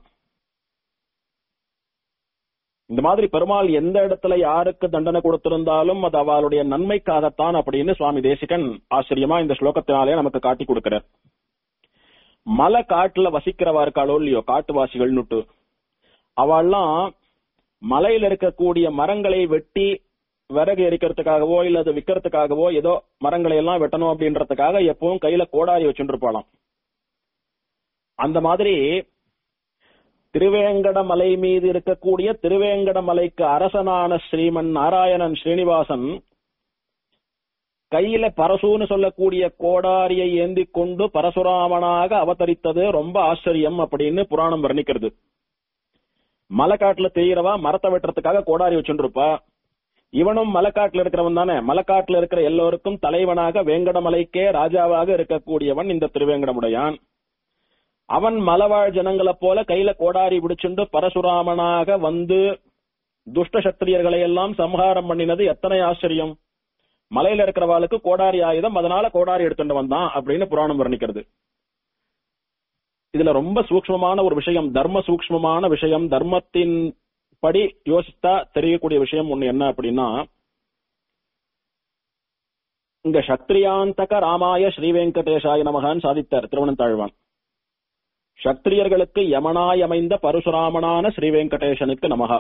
இந்த மாதிரி பெருமாள் எந்த இடத்துல யாருக்கு தண்டனை கொடுத்திருந்தாலும் அது அவளுடைய நன்மைக்காகத்தான் அப்படின்னு சுவாமி தேசிகன் ஆச்சரியமா இந்த ஸ்லோகத்தினாலே நமக்கு காட்டி கொடுக்கிறார் மலை காட்டுல வசிக்கிறவா இருக்காளோ இல்லையோ காட்டுவாசிகள்னுட்டு அவள்லாம் மலையில இருக்கக்கூடிய மரங்களை வெட்டி விறகு எரிக்கிறதுக்காகவோ இல்ல அது விக்கிறதுக்காகவோ ஏதோ மரங்களை எல்லாம் வெட்டணும் அப்படின்றதுக்காக எப்பவும் கையில கோடாரி வச்சுட்டு இருப்பாளாம் அந்த மாதிரி திருவேங்கட மலை மீது இருக்கக்கூடிய திருவேங்கட மலைக்கு அரசனான ஸ்ரீமன் நாராயணன் ஸ்ரீனிவாசன் கையில பரசுன்னு சொல்லக்கூடிய கோடாரியை ஏந்தி கொண்டு பரசுராமனாக அவதரித்தது ரொம்ப ஆச்சரியம் அப்படின்னு புராணம் வர்ணிக்கிறது மலைக்காட்டுல தெரியறவா மரத்தை வெட்டுறதுக்காக கோடாரி வச்சுட்டு இருப்பா இவனும் மலைக்காட்டுல இருக்கிறவன் தானே மலைக்காட்டுல இருக்கிற எல்லோருக்கும் தலைவனாக வேங்கடமலைக்கே ராஜாவாக இருக்கக்கூடியவன் இந்த திருவேங்கடமுடையான் அவன் மலவாழ் ஜனங்களைப் போல கையில கோடாரி பிடிச்சுண்டு பரசுராமனாக வந்து துஷ்ட சத்திரியர்களை எல்லாம் சம்ஹாரம் பண்ணினது எத்தனை ஆச்சரியம் மலையில இருக்கிறவாளுக்கு கோடாரி ஆயுதம் அதனால கோடாரி எடுத்துட்டு வந்தான் அப்படின்னு புராணம் வர்ணிக்கிறது இதுல ரொம்ப சூக்ஷ்மமான ஒரு விஷயம் தர்ம சூக்ஷ்மமான விஷயம் தர்மத்தின் படி யோசித்தா தெரியக்கூடிய விஷயம் ஒண்ணு என்ன அப்படின்னா இங்க சத்ரியாந்தக ராமாய ஸ்ரீ வெங்கடேஷாய நமகான் சாதித்தார் திருவனந்தாழ்வான் சத்திரியர்களுக்கு யமனாய் அமைந்த பரசுராமனான ஸ்ரீ வெங்கடேசனுக்கு நமகா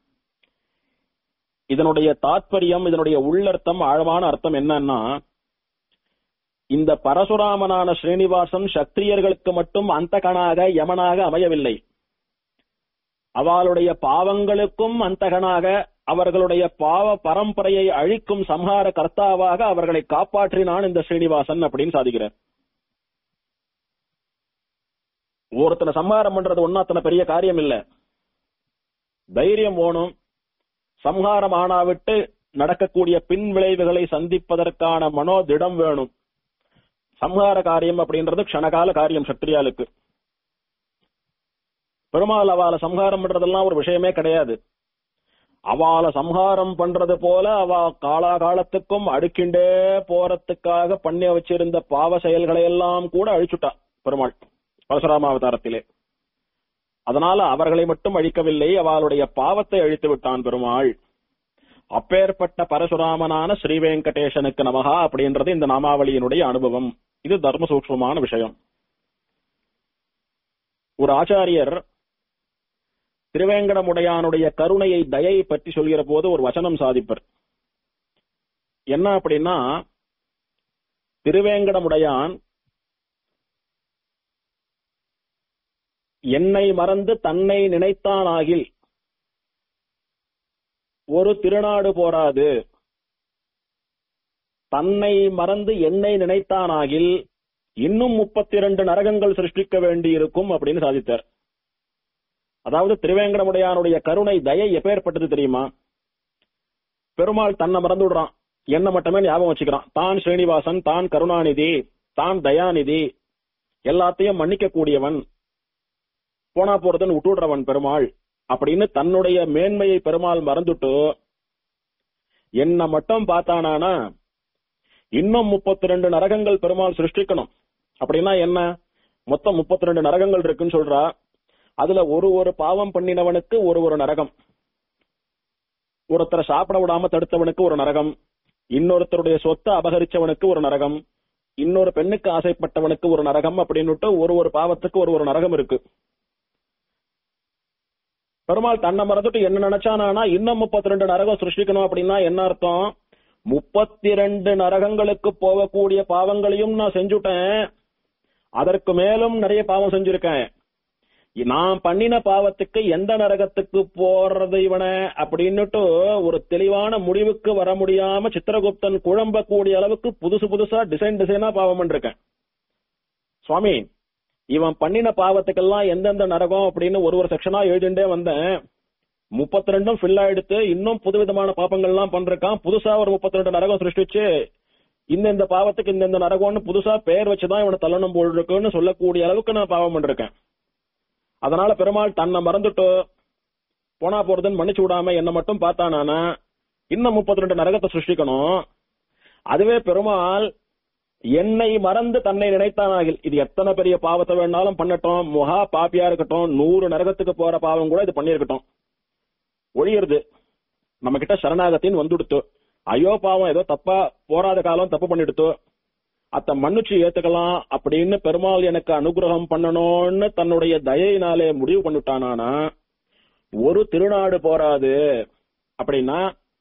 இதனுடைய தாத்பரியம் இதனுடைய உள்ளர்த்தம் ஆழமான அர்த்தம் என்னன்னா இந்த பரசுராமனான ஸ்ரீனிவாசன் சத்திரியர்களுக்கு மட்டும் அந்தகனாக யமனாக அமையவில்லை அவளுடைய பாவங்களுக்கும் அந்தகனாக அவர்களுடைய பாவ பரம்பரையை அழிக்கும் சம்ஹார கர்த்தாவாக அவர்களை காப்பாற்றினான் இந்த ஸ்ரீனிவாசன் அப்படின்னு சாதிக்கிறார் ஒருத்தனை சம்ஹாரம் பண்றது ஒன்னும் அத்தனை பெரிய காரியம் இல்ல தைரியம் வேணும் சம்ஹாரம் ஆனாவிட்டு நடக்கக்கூடிய பின் விளைவுகளை சந்திப்பதற்கான மனோதிடம் வேணும் சம்ஹார காரியம் அப்படின்றது க்ஷணகால காரியம் சத்திரியாளுக்கு பெருமாள் அவளை சம்ஹாரம் பண்றதெல்லாம் ஒரு விஷயமே கிடையாது அவளை சம்ஹாரம் பண்றது போல அவ காலாகாலத்துக்கும் அடுக்கிண்டே போறதுக்காக பண்ணி வச்சிருந்த பாவ செயல்களை எல்லாம் கூட அழிச்சுட்டா பெருமாள் பரசுராம அவதாரத்திலே அதனால அவர்களை மட்டும் அழிக்கவில்லை அவளுடைய பாவத்தை அழித்து விட்டான் பெருமாள் அப்பேற்பட்ட பரசுராமனான ஸ்ரீ வெங்கடேசனுக்கு நமகா அப்படின்றது இந்த நாமாவளியினுடைய அனுபவம் இது தர்ம சூக்ஷ்மமான விஷயம் ஒரு ஆச்சாரியர் திருவேங்கடமுடையானுடைய கருணையை தயை பற்றி சொல்கிற போது ஒரு வசனம் சாதிப்பர் என்ன அப்படின்னா திருவேங்கடமுடையான் என்னை மறந்து தன்னை நினைத்தானாகில் ஒரு திருநாடு போராது தன்னை மறந்து என்னை நினைத்தானாகில் இன்னும் முப்பத்தி இரண்டு நரகங்கள் சிருஷ்டிக்க வேண்டியிருக்கும் அப்படின்னு சாதித்தார் அதாவது திருவேங்கடமுடையானுடைய கருணை தயை எப்பேற்பட்டது தெரியுமா பெருமாள் தன்னை மறந்து விடுறான் என்ன மட்டுமே ஞாபகம் வச்சுக்கிறான் தான் ஸ்ரீனிவாசன் தான் கருணாநிதி தான் தயாநிதி எல்லாத்தையும் மன்னிக்க கூடியவன் போனா போறதுன்னு விட்டுடுறவன் பெருமாள் அப்படின்னு தன்னுடைய மேன்மையை பெருமாள் மறந்துட்டு என்ன மட்டும் பார்த்தானானா இன்னும் முப்பத்தி ரெண்டு நரகங்கள் பெருமாள் சிருஷ்டிக்கணும் அப்படின்னா என்ன மொத்தம் முப்பத்தி ரெண்டு நரகங்கள் இருக்குன்னு சொல்றா அதுல ஒரு ஒரு பாவம் பண்ணினவனுக்கு ஒரு ஒரு நரகம் ஒருத்தரை சாப்பிட விடாம தடுத்தவனுக்கு ஒரு நரகம் இன்னொருத்தருடைய சொத்தை அபகரிச்சவனுக்கு ஒரு நரகம் இன்னொரு பெண்ணுக்கு ஆசைப்பட்டவனுக்கு ஒரு நரகம் அப்படின்னுட்டு ஒரு ஒரு பாவத்துக்கு ஒரு ஒரு நரகம் இருக்கு பெருமாள் தன்னை மறந்துட்டு என்ன நினைச்சானா இன்னும் முப்பத்தி ரெண்டு நரகம் சிருஷ்டிக்கணும் அப்படின்னா என்ன அர்த்தம் முப்பத்தி ரெண்டு நரகங்களுக்கு போகக்கூடிய பாவங்களையும் நான் செஞ்சுட்டேன் அதற்கு மேலும் நிறைய பாவம் செஞ்சிருக்கேன் நான் பண்ணின பாவத்துக்கு எந்த நரகத்துக்கு போறது இவன அப்படின்னுட்டு ஒரு தெளிவான முடிவுக்கு வர முடியாம சித்திரகுப்தன் குழம்பக்கூடிய அளவுக்கு புதுசு புதுசா டிசைன் டிசைனா பாவம் பண்ணிருக்கேன் சுவாமி இவன் பண்ணின பாவத்துக்கெல்லாம் எந்தெந்த நரகம் அப்படின்னு ஒரு ஒரு செக்ஷனா எழுதிண்டே வந்தேன் முப்பத்தி ரெண்டும் ஃபில் ஆயிடுத்து இன்னும் புதுவிதமான பாப்பங்கள்லாம் பண்றான் புதுசா ஒரு முப்பத்தி ரெண்டு நரகம் சிருஷ்டிச்சு இந்த இந்த பாவத்துக்கு இந்த இந்த நரகம்னு புதுசா பெயர் வச்சுதான் இவனை தள்ளணும் போல் இருக்குன்னு சொல்லக்கூடிய அளவுக்கு நான் பாவம் பண்ணிருக்கேன் அதனால பெருமாள் தன்னை மறந்துட்டு போனா போறதுன்னு மன்னிச்சு விடாம என்ன மட்டும் பார்த்தானா இன்னும் முப்பத்தி ரெண்டு நரகத்தை சிருஷ்டிக்கணும் அதுவே பெருமாள் என்னை மறந்து தன்னை நினைத்தானாகில் இது எத்தனை பெரிய பாவத்தை வேணாலும் பண்ணட்டும் முகா பாப்பியா இருக்கட்டும் நூறு நரகத்துக்கு போற பாவம் கூட இது பண்ணிருக்கட்டும் ஒழியுறது நம்ம கிட்ட சரணாகத்தின்னு வந்துடுத்து ஐயோ பாவம் ஏதோ தப்பா போராத காலம் தப்பு பண்ணிடுத்து அத்த மன்னிச்சு ஏத்துக்கலாம் அப்படின்னு பெருமாள் எனக்கு அனுகிரகம் பண்ணணும்னு தன்னுடைய தயையினாலே முடிவு பண்ணிட்டானா ஒரு திருநாடு போராது அப்படின்னா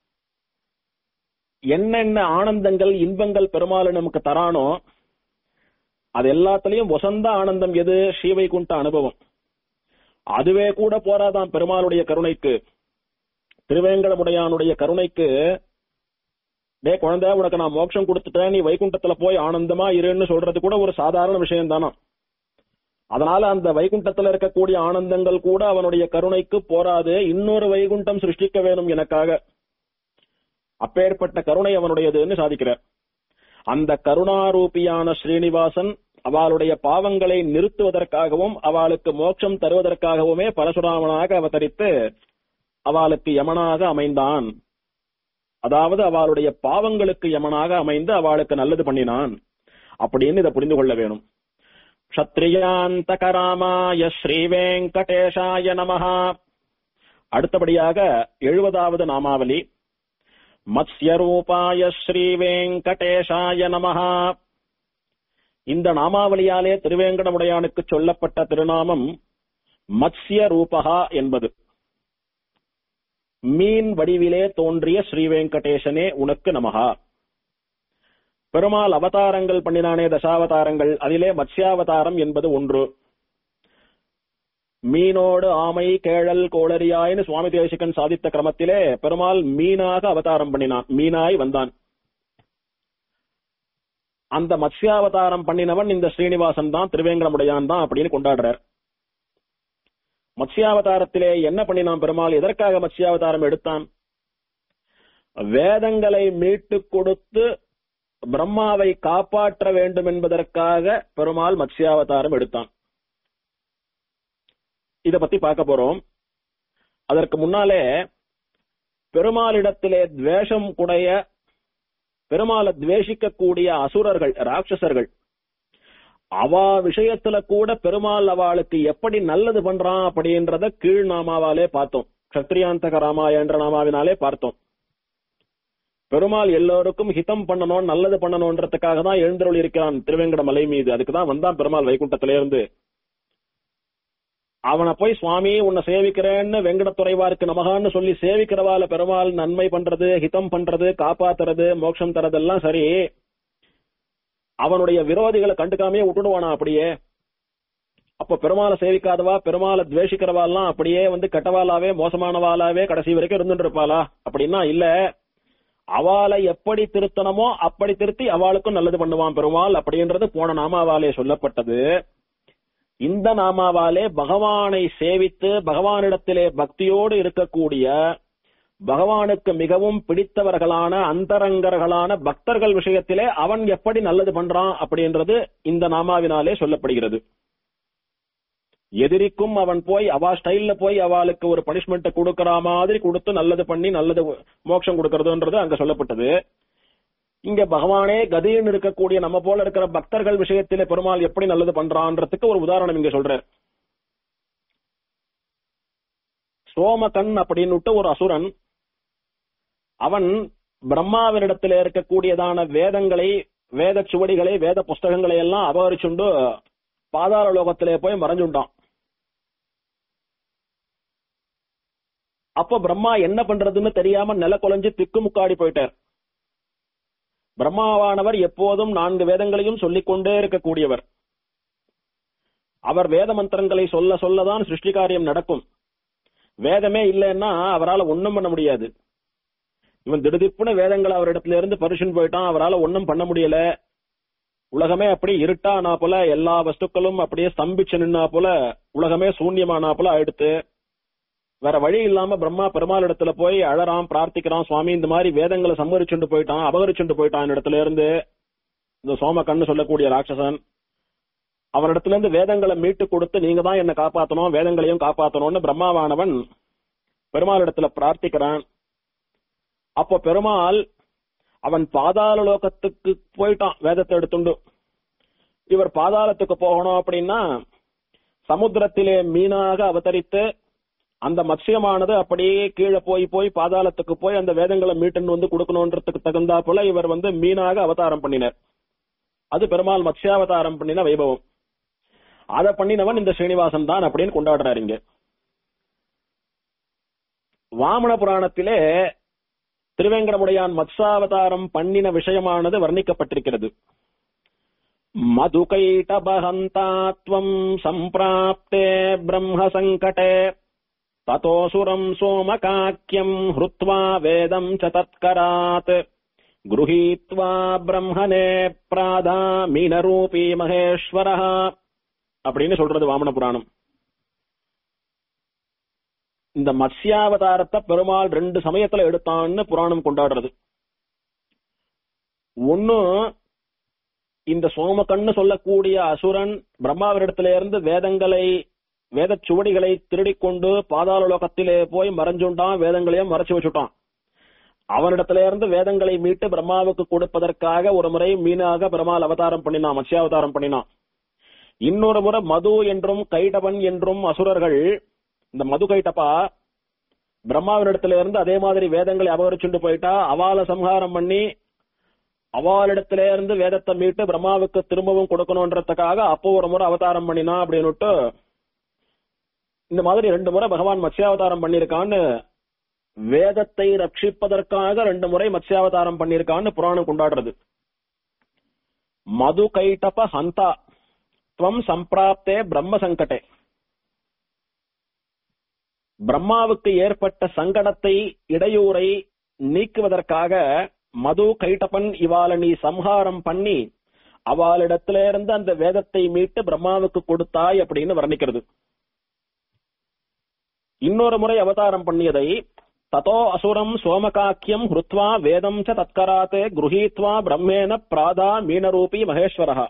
என்னென்ன ஆனந்தங்கள் இன்பங்கள் பெருமாள் நமக்கு தரானோ அது எல்லாத்துலயும் வசந்த ஆனந்தம் எது ஸ்ரீவைகுண்ட அனுபவம் அதுவே கூட போராதான் பெருமாளுடைய கருணைக்கு திருவேங்கடமுடையானுடைய கருணைக்கு டே குழந்தை உனக்கு நான் மோட்சம் கொடுத்துட்டேன் நீ வைகுண்டத்துல போய் ஆனந்தமா இருன்னு சொல்றது கூட ஒரு சாதாரண விஷயம் தானா அதனால அந்த வைகுண்டத்துல இருக்கக்கூடிய ஆனந்தங்கள் கூட அவனுடைய கருணைக்கு போராது இன்னொரு வைகுண்டம் சிருஷ்டிக்க வேணும் எனக்காக அப்பேற்பட்ட கருணை அவனுடையதுன்னு சாதிக்கிறார் அந்த கருணாரூபியான ஸ்ரீனிவாசன் அவளுடைய பாவங்களை நிறுத்துவதற்காகவும் அவளுக்கு மோட்சம் தருவதற்காகவுமே பரசுராமனாக அவதரித்து அவளுக்கு யமனாக அமைந்தான் அதாவது அவளுடைய பாவங்களுக்கு யமனாக அமைந்து அவளுக்கு நல்லது பண்ணினான் அப்படின்னு இதை புரிந்து கொள்ள வேணும் க்ஷத்ரியாந்தகராமாய ஸ்ரீவேங்கடேஷாய நமஹா அடுத்தபடியாக எழுபதாவது நாமாவலி மத்ஸ்யரூபாய ஸ்ரீவேங்கடேஷாய நமஹா இந்த நாமாவளியாலே திருவேங்கடமுடையானுக்கு சொல்லப்பட்ட திருநாமம் மத்ஸ்ய ரூபகா என்பது மீன் வடிவிலே தோன்றிய ஸ்ரீவேங்கடேசனே உனக்கு நமகா பெருமாள் அவதாரங்கள் பண்ணினானே தசாவதாரங்கள் அதிலே மத்ஸ்யாவதாரம் என்பது ஒன்று மீனோடு ஆமை கேழல் கோளரியாய்னு சுவாமி தேசிகன் சாதித்த கிரமத்திலே பெருமாள் மீனாக அவதாரம் பண்ணினான் மீனாய் வந்தான் அந்த மத்ஸ்யாவதாரம் பண்ணினவன் இந்த ஸ்ரீனிவாசன் தான் திருவேங்கடமுடையான் தான் அப்படின்னு கொண்டாடுறார் மத்ஸ்யாவதாரத்திலே என்ன பண்ணினான் பெருமாள் எதற்காக மத்ஸ்யாவதாரம் எடுத்தான் வேதங்களை மீட்டு கொடுத்து பிரம்மாவை காப்பாற்ற வேண்டும் என்பதற்காக பெருமாள் மத்ஸ்யாவதாரம் எடுத்தான் இத பத்தி பார்க்க போறோம் அதற்கு முன்னாலே பெருமாளிடத்திலே துவேஷம் குடைய பெருமாளை துவேஷிக்கக்கூடிய அசுரர்கள் ராட்சசர்கள் அவா விஷயத்துல கூட பெருமாள் அவளுக்கு எப்படி நல்லது பண்றான் அப்படின்றத கீழ் நாமாவாலே பார்த்தோம் கத்திரியாந்தக ராமாய என்ற நாமாவினாலே பார்த்தோம் பெருமாள் எல்லோருக்கும் ஹிதம் பண்ணணும் நல்லது பண்ணணும்ன்றதுக்காக தான் எழுந்தருள் இருக்கிறான் திருவேங்கட மலை மீது அதுக்கு தான் வந்தான் பெருமாள் வைகுண்டத்தில இருந்து அவனை போய் சுவாமி உன்னை சேவிக்கிறேன்னு வெங்கடத்துறைவாருக்கு நமகான்னு சொல்லி சேவிக்கிறவால பெருமாள் நன்மை பண்றது ஹிதம் பண்றது காப்பாத்துறது மோட்சம் தரதெல்லாம் சரி அவனுடைய விரோதிகளை கண்டுக்காமே விட்டுடுவானா அப்படியே அப்ப பெருமாளை சேவிக்காதவா பெருமாளை துவேஷிக்கிறவாலாம் அப்படியே வந்து கெட்டவாளாவே மோசமானவாளாவே கடைசி வரைக்கும் இருந்துட்டு இருப்பாளா அப்படின்னா இல்ல அவளை எப்படி திருத்தனமோ அப்படி திருத்தி அவளுக்கும் நல்லது பண்ணுவான் பெருமாள் அப்படின்றது போன நாமாவாலே சொல்லப்பட்டது இந்த நாமாவாலே பகவானை சேவித்து பகவானிடத்திலே பக்தியோடு இருக்கக்கூடிய பகவானுக்கு மிகவும் பிடித்தவர்களான அந்தரங்கர்களான பக்தர்கள் விஷயத்திலே அவன் எப்படி நல்லது பண்றான் அப்படின்றது இந்த நாமாவினாலே சொல்லப்படுகிறது எதிரிக்கும் அவன் போய் அவா ஸ்டைல்ல போய் அவளுக்கு ஒரு பனிஷ்மெண்ட் கொடுக்கற மாதிரி கொடுத்து நல்லது பண்ணி நல்லது மோட்சம் கொடுக்கறதுன்றது அங்க சொல்லப்பட்டது இங்க பகவானே கதின்னு இருக்கக்கூடிய நம்ம போல இருக்கிற பக்தர்கள் விஷயத்திலே பெருமாள் எப்படி நல்லது பண்றான்றதுக்கு ஒரு உதாரணம் இங்க சொல்றார் சோமகன் அப்படின்னுட்டு ஒரு அசுரன் அவன் பிரம்மாவினிடத்திலே இருக்கக்கூடியதான வேதங்களை வேத சுவடிகளை வேத புஸ்தகங்களை எல்லாம் அபகரிச்சுண்டு பாதாள லோகத்திலே போய் மறைஞ்சுட்டான் அப்ப பிரம்மா என்ன பண்றதுன்னு தெரியாம நில குலைஞ்சு திக்குமுக்காடி போயிட்டார் பிரம்மாவானவர் எப்போதும் நான்கு வேதங்களையும் சொல்லிக் கொண்டே இருக்கக்கூடியவர் அவர் வேத மந்திரங்களை சொல்ல சொல்லதான் சிருஷ்டி காரியம் நடக்கும் வேதமே இல்லைன்னா அவரால் ஒண்ணும் பண்ண முடியாது இவன் திடுதிப்புன வேதங்களை அவரிடத்துல இருந்து பரிசுன்னு போயிட்டான் அவரால் ஒண்ணும் பண்ண முடியல உலகமே அப்படி இருட்டானா போல எல்லா வஸ்துக்களும் அப்படியே ஸ்தம்பிச்சு நின்னா போல உலகமே சூன்யமானா போல ஆயிடுத்து வேற வழி இல்லாம பிரம்மா பெருமாள் இடத்துல போய் அழறான் பிரார்த்திக்கிறான் சுவாமி இந்த மாதிரி வேதங்களை சம்மரிச்சுண்டு போயிட்டான் அபகரிச்சுண்டு போயிட்டான் இடத்துல இருந்து இந்த சோம கண்ணு சொல்லக்கூடிய ராட்சசன் அவனிடத்துல இருந்து வேதங்களை மீட்டு கொடுத்து நீங்க தான் என்ன காப்பாத்தணும் வேதங்களையும் காப்பாத்தணும்னு பிரம்மாவானவன் பெருமாள் இடத்துல பிரார்த்திக்கிறான் அப்போ பெருமாள் அவன் பாதாள லோகத்துக்கு போயிட்டான் வேதத்தை எடுத்துண்டு இவர் பாதாளத்துக்கு போகணும் அப்படின்னா சமுத்திரத்திலே மீனாக அவதரித்து அந்த மத்சியமானது அப்படியே கீழே போய் போய் பாதாளத்துக்கு போய் அந்த வேதங்களை மீட்டுன்னு வந்து கொடுக்கணுன்றதுக்கு தகுந்தா போல இவர் வந்து மீனாக அவதாரம் பண்ணினார் அது பெருமாள் மத்ஸ்யாவதாரம் பண்ணின வைபவம் அதை பண்ணினவன் இந்த ஸ்ரீனிவாசன் தான் அப்படின்னு கொண்டாடுறாரு இங்க வாமன புராணத்திலே திருவேங்கடமுடையான் மத்சாவதாரம் பண்ணின விஷயமானது வர்ணிக்கப்பட்டிருக்கிறது மதுகைட்டபஹந்தாத்வம் சம்பிராப்தே பிரம்ம சங்கடே ததோசுரம் சோமகாக்கியம் ஹிருத்வா வேதம் ச தத்கராத் गृहीत्वा பிரம்மனே பிராதா மீனரூபி மகேஸ்வரः அப்படின்னு சொல்றது வாமன புராணம் இந்த மத்ஸ்யாவதாரத்தை பெருமாள் ரெண்டு சமயத்துல எடுத்தான்னு புராணம் கொண்டாடுறது ஒன்னு இந்த சோமகன்னு சொல்லக்கூடிய அசுரன் பிரம்மாவிடத்தில இருந்து வேதங்களை வேத சுவடிகளை திருடிக் கொண்டு பாதாள லோகத்திலே போய் மறைஞ்சுண்டான் வேதங்களையும் மறைச்சு வச்சுட்டான் அவனிடத்தில இருந்து வேதங்களை மீட்டு பிரம்மாவுக்கு கொடுப்பதற்காக ஒரு முறை மீனாக பிரம்மாள் அவதாரம் பண்ணினான் மத்ஸ்யாவதாரம் பண்ணினான் இன்னொரு முறை மது என்றும் கைடவன் என்றும் அசுரர்கள் இந்த மது கைட்டப்பா பிரம்மாவினிடத்துல இருந்து அதே மாதிரி வேதங்களை அபகரிச்சுண்டு போயிட்டா அவால சம்ஹாரம் பண்ணி அவாளிடத்தில இருந்து வேதத்தை மீட்டு பிரம்மாவுக்கு திரும்பவும் கொடுக்கணுன்றதுக்காக அப்போ ஒரு முறை அவதாரம் பண்ணினா அப்படின்னுட்டு இந்த மாதிரி ரெண்டு முறை பகவான் மத்ஸ்யாவதாரம் பண்ணிருக்கான்னு வேதத்தை ரட்சிப்பதற்காக ரெண்டு முறை மத்ஸ்யாவதாரம் பண்ணிருக்கான்னு புராணம் கொண்டாடுறது மது கைட்டப ஹந்தா துவம் சம்பிராப்தே பிரம்ம சங்கடே பிரம்மாவுக்கு ஏற்பட்ட சங்கடத்தை இடையூறை நீக்குவதற்காக மது கைட்டப்பன் இவாள நீ சம்ஹாரம் பண்ணி அவளிடத்தில இருந்து அந்த வேதத்தை மீட்டு பிரம்மாவுக்கு கொடுத்தாய் அப்படின்னு வர்ணிக்கிறது இன்னொரு முறை அவதாரம் பண்ணியதை ததோ அசுரம் சோமகாக்கியம் ஹிருத்வா வேதம் ச தத்கராத் குருஹீத்வா பிரம்மேன பிராதா மீனரூபி மகேஸ்வரஹா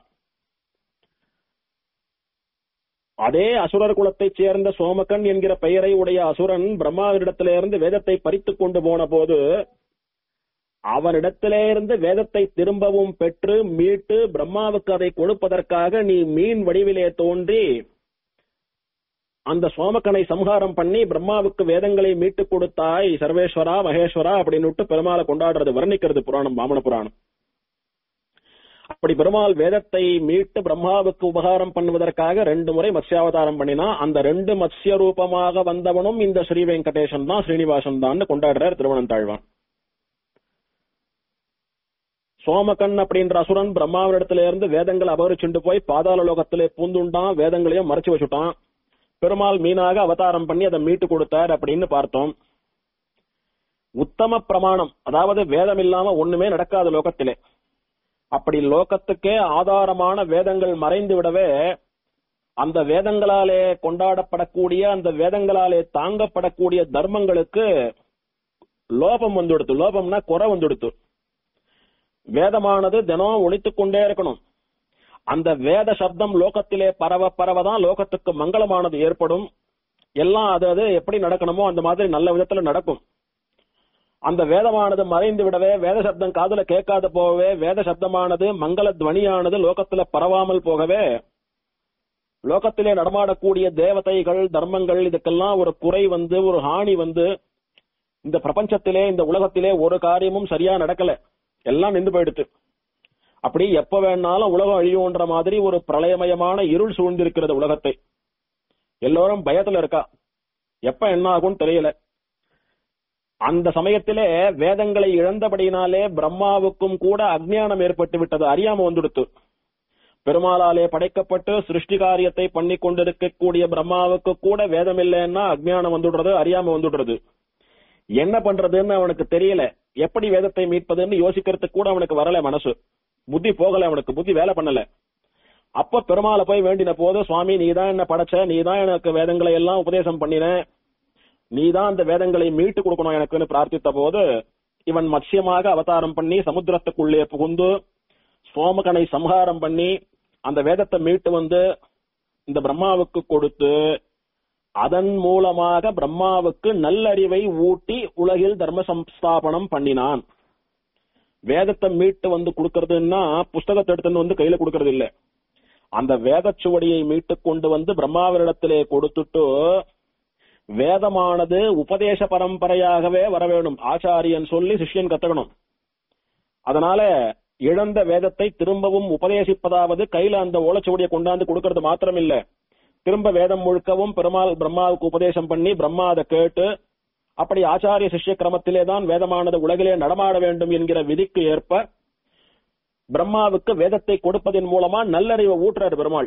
அதே அசுரர் குலத்தைச் சேர்ந்த சோமகன் என்கிற பெயரை உடைய அசுரன் பிரம்மாவினிடத்திலிருந்து வேதத்தை பறித்துக் கொண்டு போன போது அவனிடத்திலிருந்து வேதத்தை திரும்பவும் பெற்று மீட்டு பிரம்மாவுக்கு அதை கொடுப்பதற்காக நீ மீன் வடிவிலே தோன்றி அந்த சோமக்கனை சம்ஹாரம் பண்ணி பிரம்மாவுக்கு வேதங்களை மீட்டு கொடுத்தாய் சர்வேஸ்வரா மகேஸ்வரா அப்படின்னு பெருமாளை கொண்டாடுறது வர்ணிக்கிறது புராணம் வாமன புராணம் அப்படி பெருமாள் வேதத்தை மீட்டு பிரம்மாவுக்கு உபகாரம் பண்ணுவதற்காக ரெண்டு முறை மத்ஸ்யாவதாரம் பண்ணினா அந்த ரெண்டு மத்ஸ்ய ரூபமாக வந்தவனும் இந்த ஸ்ரீ வெங்கடேசன் தான் ஸ்ரீனிவாசன் தான் கொண்டாடுறார் திருவனந்தாழ்வான் சோமகன் அப்படின்ற அசுரன் பிரம்மாவிடத்துல இருந்து வேதங்களை அபகரிச்சுண்டு போய் பாதாள லோகத்திலே பூந்துண்டான் வேதங்களையும் மறைச்சு வச்சுட்டான் பெருமாள் மீனாக அவதாரம் பண்ணி அதை மீட்டு கொடுத்தார் அப்படின்னு பார்த்தோம் உத்தம பிரமாணம் அதாவது வேதம் இல்லாம ஒண்ணுமே நடக்காது லோகத்திலே அப்படி லோகத்துக்கே ஆதாரமான வேதங்கள் மறைந்து விடவே அந்த வேதங்களாலே கொண்டாடப்படக்கூடிய அந்த வேதங்களாலே தாங்கப்படக்கூடிய தர்மங்களுக்கு லோபம் வந்துடுத்து லோபம்னா குறை வந்துடுத்து வேதமானது தினம் ஒழித்துக் கொண்டே இருக்கணும் அந்த வேத சப்தம் லோகத்திலே பரவ பரவதான் லோகத்துக்கு மங்களமானது ஏற்படும் எல்லாம் அது அது எப்படி நடக்கணுமோ அந்த மாதிரி நல்ல விதத்துல நடக்கும் அந்த வேதமானது மறைந்து விடவே வேத சப்தம் காதுல கேட்காத போகவே வேத சப்தமானது மங்கள துவனியானது லோகத்துல பரவாமல் போகவே லோகத்திலே நடமாடக்கூடிய தேவதைகள் தர்மங்கள் இதுக்கெல்லாம் ஒரு குறை வந்து ஒரு ஹானி வந்து இந்த பிரபஞ்சத்திலே இந்த உலகத்திலே ஒரு காரியமும் சரியா நடக்கல எல்லாம் நின்று போயிடுத்து அப்படி எப்ப வேணாலும் உலகம் அழியும்ன்ற மாதிரி ஒரு பிரளயமயமான இருள் சூழ்ந்திருக்கிறது உலகத்தை எல்லோரும் பயத்துல இருக்கா எப்ப என்ன ஆகும்னு தெரியல அந்த சமயத்திலே வேதங்களை இழந்தபடியினாலே பிரம்மாவுக்கும் கூட அஜ்ஞானம் ஏற்பட்டு விட்டது அறியாம வந்துடுத்து பெருமாளாலே படைக்கப்பட்டு சிருஷ்டி காரியத்தை பண்ணி கொண்டிருக்கக்கூடிய பிரம்மாவுக்கு கூட வேதம் இல்லைன்னா அஜ்ஞானம் வந்துடுறது அறியாம வந்துடுறது என்ன பண்றதுன்னு அவனுக்கு தெரியல எப்படி வேதத்தை மீட்பதுன்னு யோசிக்கிறதுக்கு கூட அவனுக்கு வரல மனசு புத்தி போகல அவனுக்கு புத்தி வேலை பண்ணல அப்ப பெருமாளை போய் வேண்டின போது சுவாமி நீதான் என்ன படைச்ச நீதான் எனக்கு வேதங்களை எல்லாம் உபதேசம் பண்ணின நீதான் அந்த வேதங்களை மீட்டு கொடுக்கணும் எனக்குன்னு பிரார்த்தித்த போது இவன் மத்சியமாக அவதாரம் பண்ணி சமுத்திரத்துக்குள்ளே புகுந்து சோமகனை சம்ஹாரம் பண்ணி அந்த வேதத்தை மீட்டு வந்து இந்த பிரம்மாவுக்கு கொடுத்து அதன் மூலமாக பிரம்மாவுக்கு நல்லறிவை ஊட்டி உலகில் தர்ம சம்ஸ்தாபனம் பண்ணினான் வேதத்தை மீட்டு வந்து கொடுக்கறதுன்னா புஸ்தகத்தை எடுத்துன்னு வந்து கையில கொடுக்கறது இல்ல அந்த வேதச்சுவடியை மீட்டு கொண்டு வந்து பிரம்மாவரிடத்திலே கொடுத்துட்டு வேதமானது உபதேச பரம்பரையாகவே வர வேணும் ஆச்சாரியன் சொல்லி சிஷ்யன் கத்துக்கணும் அதனால இழந்த வேதத்தை திரும்பவும் உபதேசிப்பதாவது கையில அந்த ஓலைச்சுவடியை கொண்டாந்து கொடுக்கறது மாத்திரம் இல்ல திரும்ப வேதம் முழுக்கவும் பெருமாள் பிரம்மாவுக்கு உபதேசம் பண்ணி பிரம்மா அதை கேட்டு அப்படி ஆச்சாரிய சிஷ்ய கிரமத்திலே தான் வேதமானது உலகிலே நடமாட வேண்டும் என்கிற விதிக்கு ஏற்ப பிரம்மாவுக்கு வேதத்தை கொடுப்பதன் மூலமா நல்லறிவை ஊட்டுறாரு பெருமாள்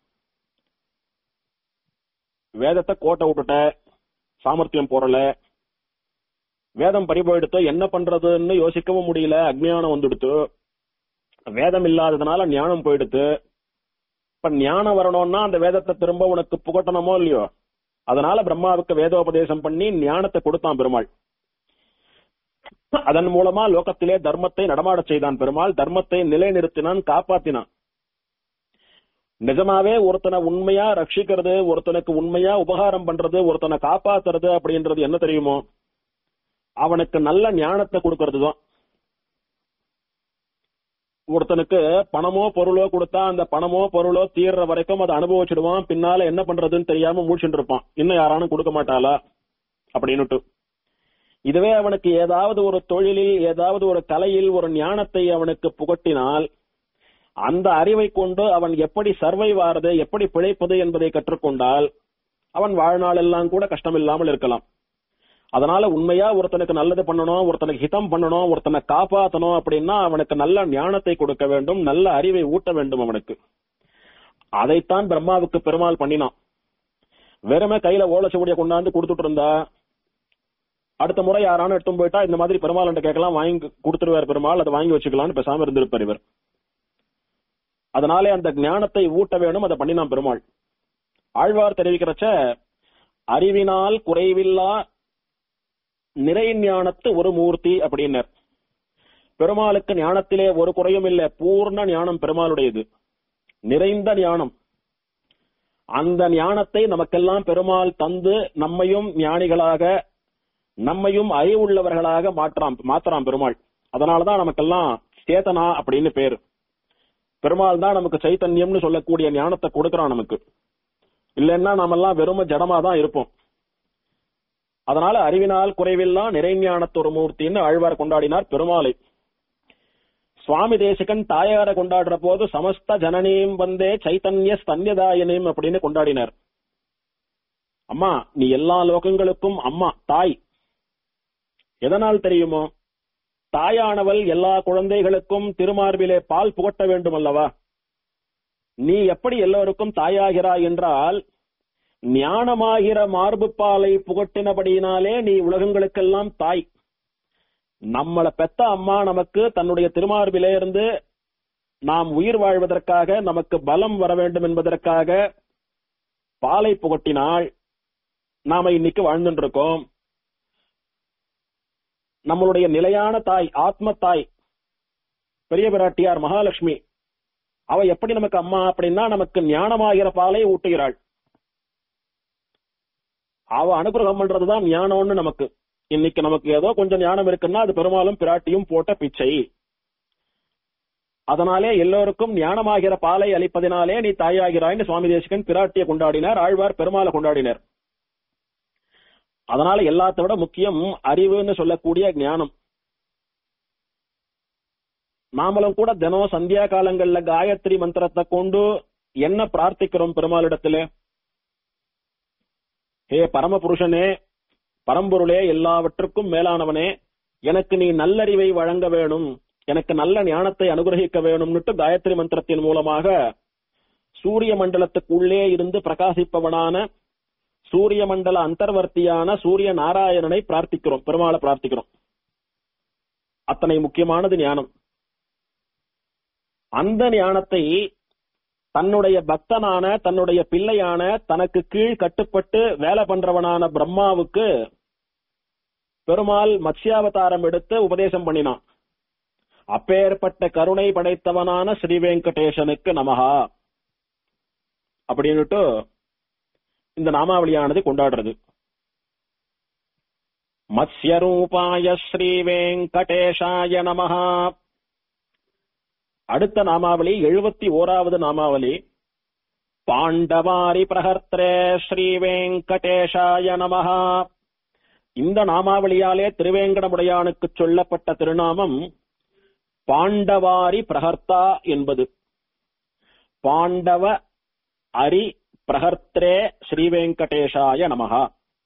வேதத்தை கோட்டை விட்டுட்ட சாமர்த்தியம் போறல வேதம் பறிபோயிடுத்து என்ன பண்றதுன்னு யோசிக்கவும் முடியல அஜ்ஞானம் வந்துடுத்து வேதம் இல்லாததுனால ஞானம் போயிடுத்து இப்ப ஞானம் வரணும்னா அந்த வேதத்தை திரும்ப உனக்கு புகட்டணுமோ இல்லையோ அதனால பிரம்மாவுக்கு வேதோபதேசம் பண்ணி ஞானத்தை கொடுத்தான் பெருமாள் அதன் மூலமா லோகத்திலே தர்மத்தை நடமாடச் செய்தான் பெருமாள் தர்மத்தை நிலைநிறுத்தினான் காப்பாத்தினான் நிஜமாவே ஒருத்தனை உண்மையா ரட்சிக்கிறது ஒருத்தனுக்கு உண்மையா உபகாரம் பண்றது ஒருத்தனை காப்பாத்துறது அப்படின்றது என்ன தெரியுமோ அவனுக்கு நல்ல ஞானத்தை கொடுக்கறது தான் ஒருத்தனுக்கு பணமோ பொருளோ கொடுத்தா அந்த பணமோ பொருளோ தீர்ற வரைக்கும் அதை அனுபவிச்சிடுவான் பின்னால என்ன பண்றதுன்னு தெரியாம மூழ்கிட்டு இருப்பான் இன்னும் யாரானும் கொடுக்க மாட்டாளா அப்படின்னுட்டு இதுவே அவனுக்கு ஏதாவது ஒரு தொழிலில் ஏதாவது ஒரு கலையில் ஒரு ஞானத்தை அவனுக்கு புகட்டினால் அந்த அறிவை கொண்டு அவன் எப்படி சர்வைவ் ஆறது எப்படி பிழைப்பது என்பதை கற்றுக்கொண்டால் அவன் வாழ்நாள் எல்லாம் கூட கஷ்டம் இல்லாமல் இருக்கலாம் அதனால உண்மையா ஒருத்தனுக்கு நல்லது பண்ணணும் ஒருத்தனுக்கு ஹிதம் பண்ணணும் ஒருத்தனை காப்பாத்தணும் அப்படின்னா அவனுக்கு நல்ல ஞானத்தை கொடுக்க வேண்டும் நல்ல அறிவை ஊட்ட வேண்டும் அவனுக்கு அதைத்தான் பிரம்மாவுக்கு பெருமாள் பண்ணினான் வெறுமே கையில ஓலச்சுவடியை கொண்டாந்து கொடுத்துட்டு இருந்தா அடுத்த முறை யாரானு எடுத்து போயிட்டா இந்த மாதிரி பெருமாள் கேட்கலாம் வாங்கி கொடுத்துருவார் பெருமாள் அதை வாங்கி வச்சுக்கலாம்னு பேசாம இருந்திருப்பார் இவர் அதனாலே அந்த ஞானத்தை ஊட்ட வேணும் அதை பண்ணினான் பெருமாள் ஆழ்வார் தெரிவிக்கிறச்ச அறிவினால் குறைவில்லா நிறை ஞானத்து ஒரு மூர்த்தி அப்படின்னர் பெருமாளுக்கு ஞானத்திலே ஒரு குறையும் இல்ல பூர்ண ஞானம் பெருமாளுடையது நிறைந்த ஞானம் அந்த ஞானத்தை நமக்கெல்லாம் பெருமாள் தந்து நம்மையும் ஞானிகளாக நம்மையும் அறிவுள்ளவர்களாக மாற்றாம் மாத்திராம் பெருமாள் அதனாலதான் நமக்கெல்லாம் சேதனா அப்படின்னு பேரு பெருமாள் தான் நமக்கு சைத்தன்யம்னு சொல்லக்கூடிய ஞானத்தை கொடுக்கறான் நமக்கு இல்லைன்னா நாமெல்லாம் வெறும ஜடமா தான் இருப்போம் அதனால அறிவினால் குறைவில்லா நிறைஞானத்தொரு மூர்த்தின்னு ஆழ்வார் கொண்டாடினார் பெருமாளை சுவாமி தேசிகன் தாயார கொண்டாடுற போது சமஸ்த ஜனனீம் வந்தே சைத்தன்ய ஸ்தன்யதாயனீம் அப்படின்னு கொண்டாடினார் அம்மா நீ எல்லா லோகங்களுக்கும் அம்மா தாய் எதனால் தெரியுமோ தாயானவள் எல்லா குழந்தைகளுக்கும் திருமார்பிலே பால் புகட்ட வேண்டும் அல்லவா நீ எப்படி எல்லோருக்கும் தாயாகிறாய் என்றால் ஞானமாகிற மார்பு பாலை புகட்டினபடியினாலே நீ உலகங்களுக்கெல்லாம் தாய் நம்மள பெத்த அம்மா நமக்கு தன்னுடைய திருமார்பிலே இருந்து நாம் உயிர் வாழ்வதற்காக நமக்கு பலம் வர வேண்டும் என்பதற்காக பாலை புகட்டினாள் நாம இன்னைக்கு வாழ்ந்துட்டு இருக்கோம் நம்மளுடைய நிலையான தாய் ஆத்ம தாய் பெரிய பிராட்டியார் மகாலட்சுமி அவ எப்படி நமக்கு அம்மா அப்படின்னா நமக்கு ஞானமாகிற பாலை ஊட்டுகிறாள் அவ அனுகிரகம் பண்றதுதான் ஞானம்னு நமக்கு இன்னைக்கு நமக்கு ஏதோ கொஞ்சம் ஞானம் இருக்குன்னா அது பெரும்பாலும் பிராட்டியும் போட்ட பிச்சை அதனாலே எல்லோருக்கும் ஞானமாகிற பாலை அளிப்பதினாலே நீ தாயாகிறாய்னு சுவாமி தேசிகன் பிராட்டியை கொண்டாடினார் ஆழ்வார் பெருமாளை கொண்டாடினார் அதனால எல்லாத்த விட முக்கியம் அறிவுன்னு சொல்லக்கூடிய ஞானம் நாமளும் கூட தினம் சந்தியா காலங்கள்ல காயத்ரி மந்திரத்தை கொண்டு என்ன பிரார்த்திக்கிறோம் பெருமாளிடத்திலே ஹே பரமபுருஷனே பரம்பொருளே எல்லாவற்றுக்கும் மேலானவனே எனக்கு நீ நல்லறிவை வழங்க வேணும் எனக்கு நல்ல ஞானத்தை அனுகிரகிக்க வேணும்னுட்டு காயத்ரி மந்திரத்தின் மூலமாக சூரிய மண்டலத்துக்குள்ளே இருந்து பிரகாசிப்பவனான சூரிய மண்டல அந்தர்வர்த்தியான சூரிய நாராயணனை பிரார்த்திக்கிறோம் பெருமாளை பிரார்த்திக்கிறோம் அத்தனை முக்கியமானது ஞானம் அந்த ஞானத்தை தன்னுடைய பக்தனான தன்னுடைய பிள்ளையான தனக்கு கீழ் கட்டுப்பட்டு வேலை பண்றவனான பிரம்மாவுக்கு பெருமாள் மத்ஸ்யாவதாரம் எடுத்து உபதேசம் பண்ணினான் அப்பேற்பட்ட கருணை படைத்தவனான ஸ்ரீ வெங்கடேசனுக்கு நமகா அப்படின்னுட்டு இந்த நாமாவளியானது கொண்டாடுறது மத்ஸ்யரூபாய ஸ்ரீ வெங்கடேஷாய நமஹா அடுத்த நாமாவளி எழுபத்தி ஓராவது நாமாவளி பாண்டவாரி பிரகர்த்தரே ஸ்ரீ வெங்கடேஷாய நமஹா இந்த நாமாவளியாலே திருவேங்கடமுடையானுக்கு சொல்லப்பட்ட திருநாமம் பாண்டவாரி பிரகர்த்தா என்பது பாண்டவ அரி பிரகர்த்தரே ஸ்ரீ வெங்கடேஷாய நமஹா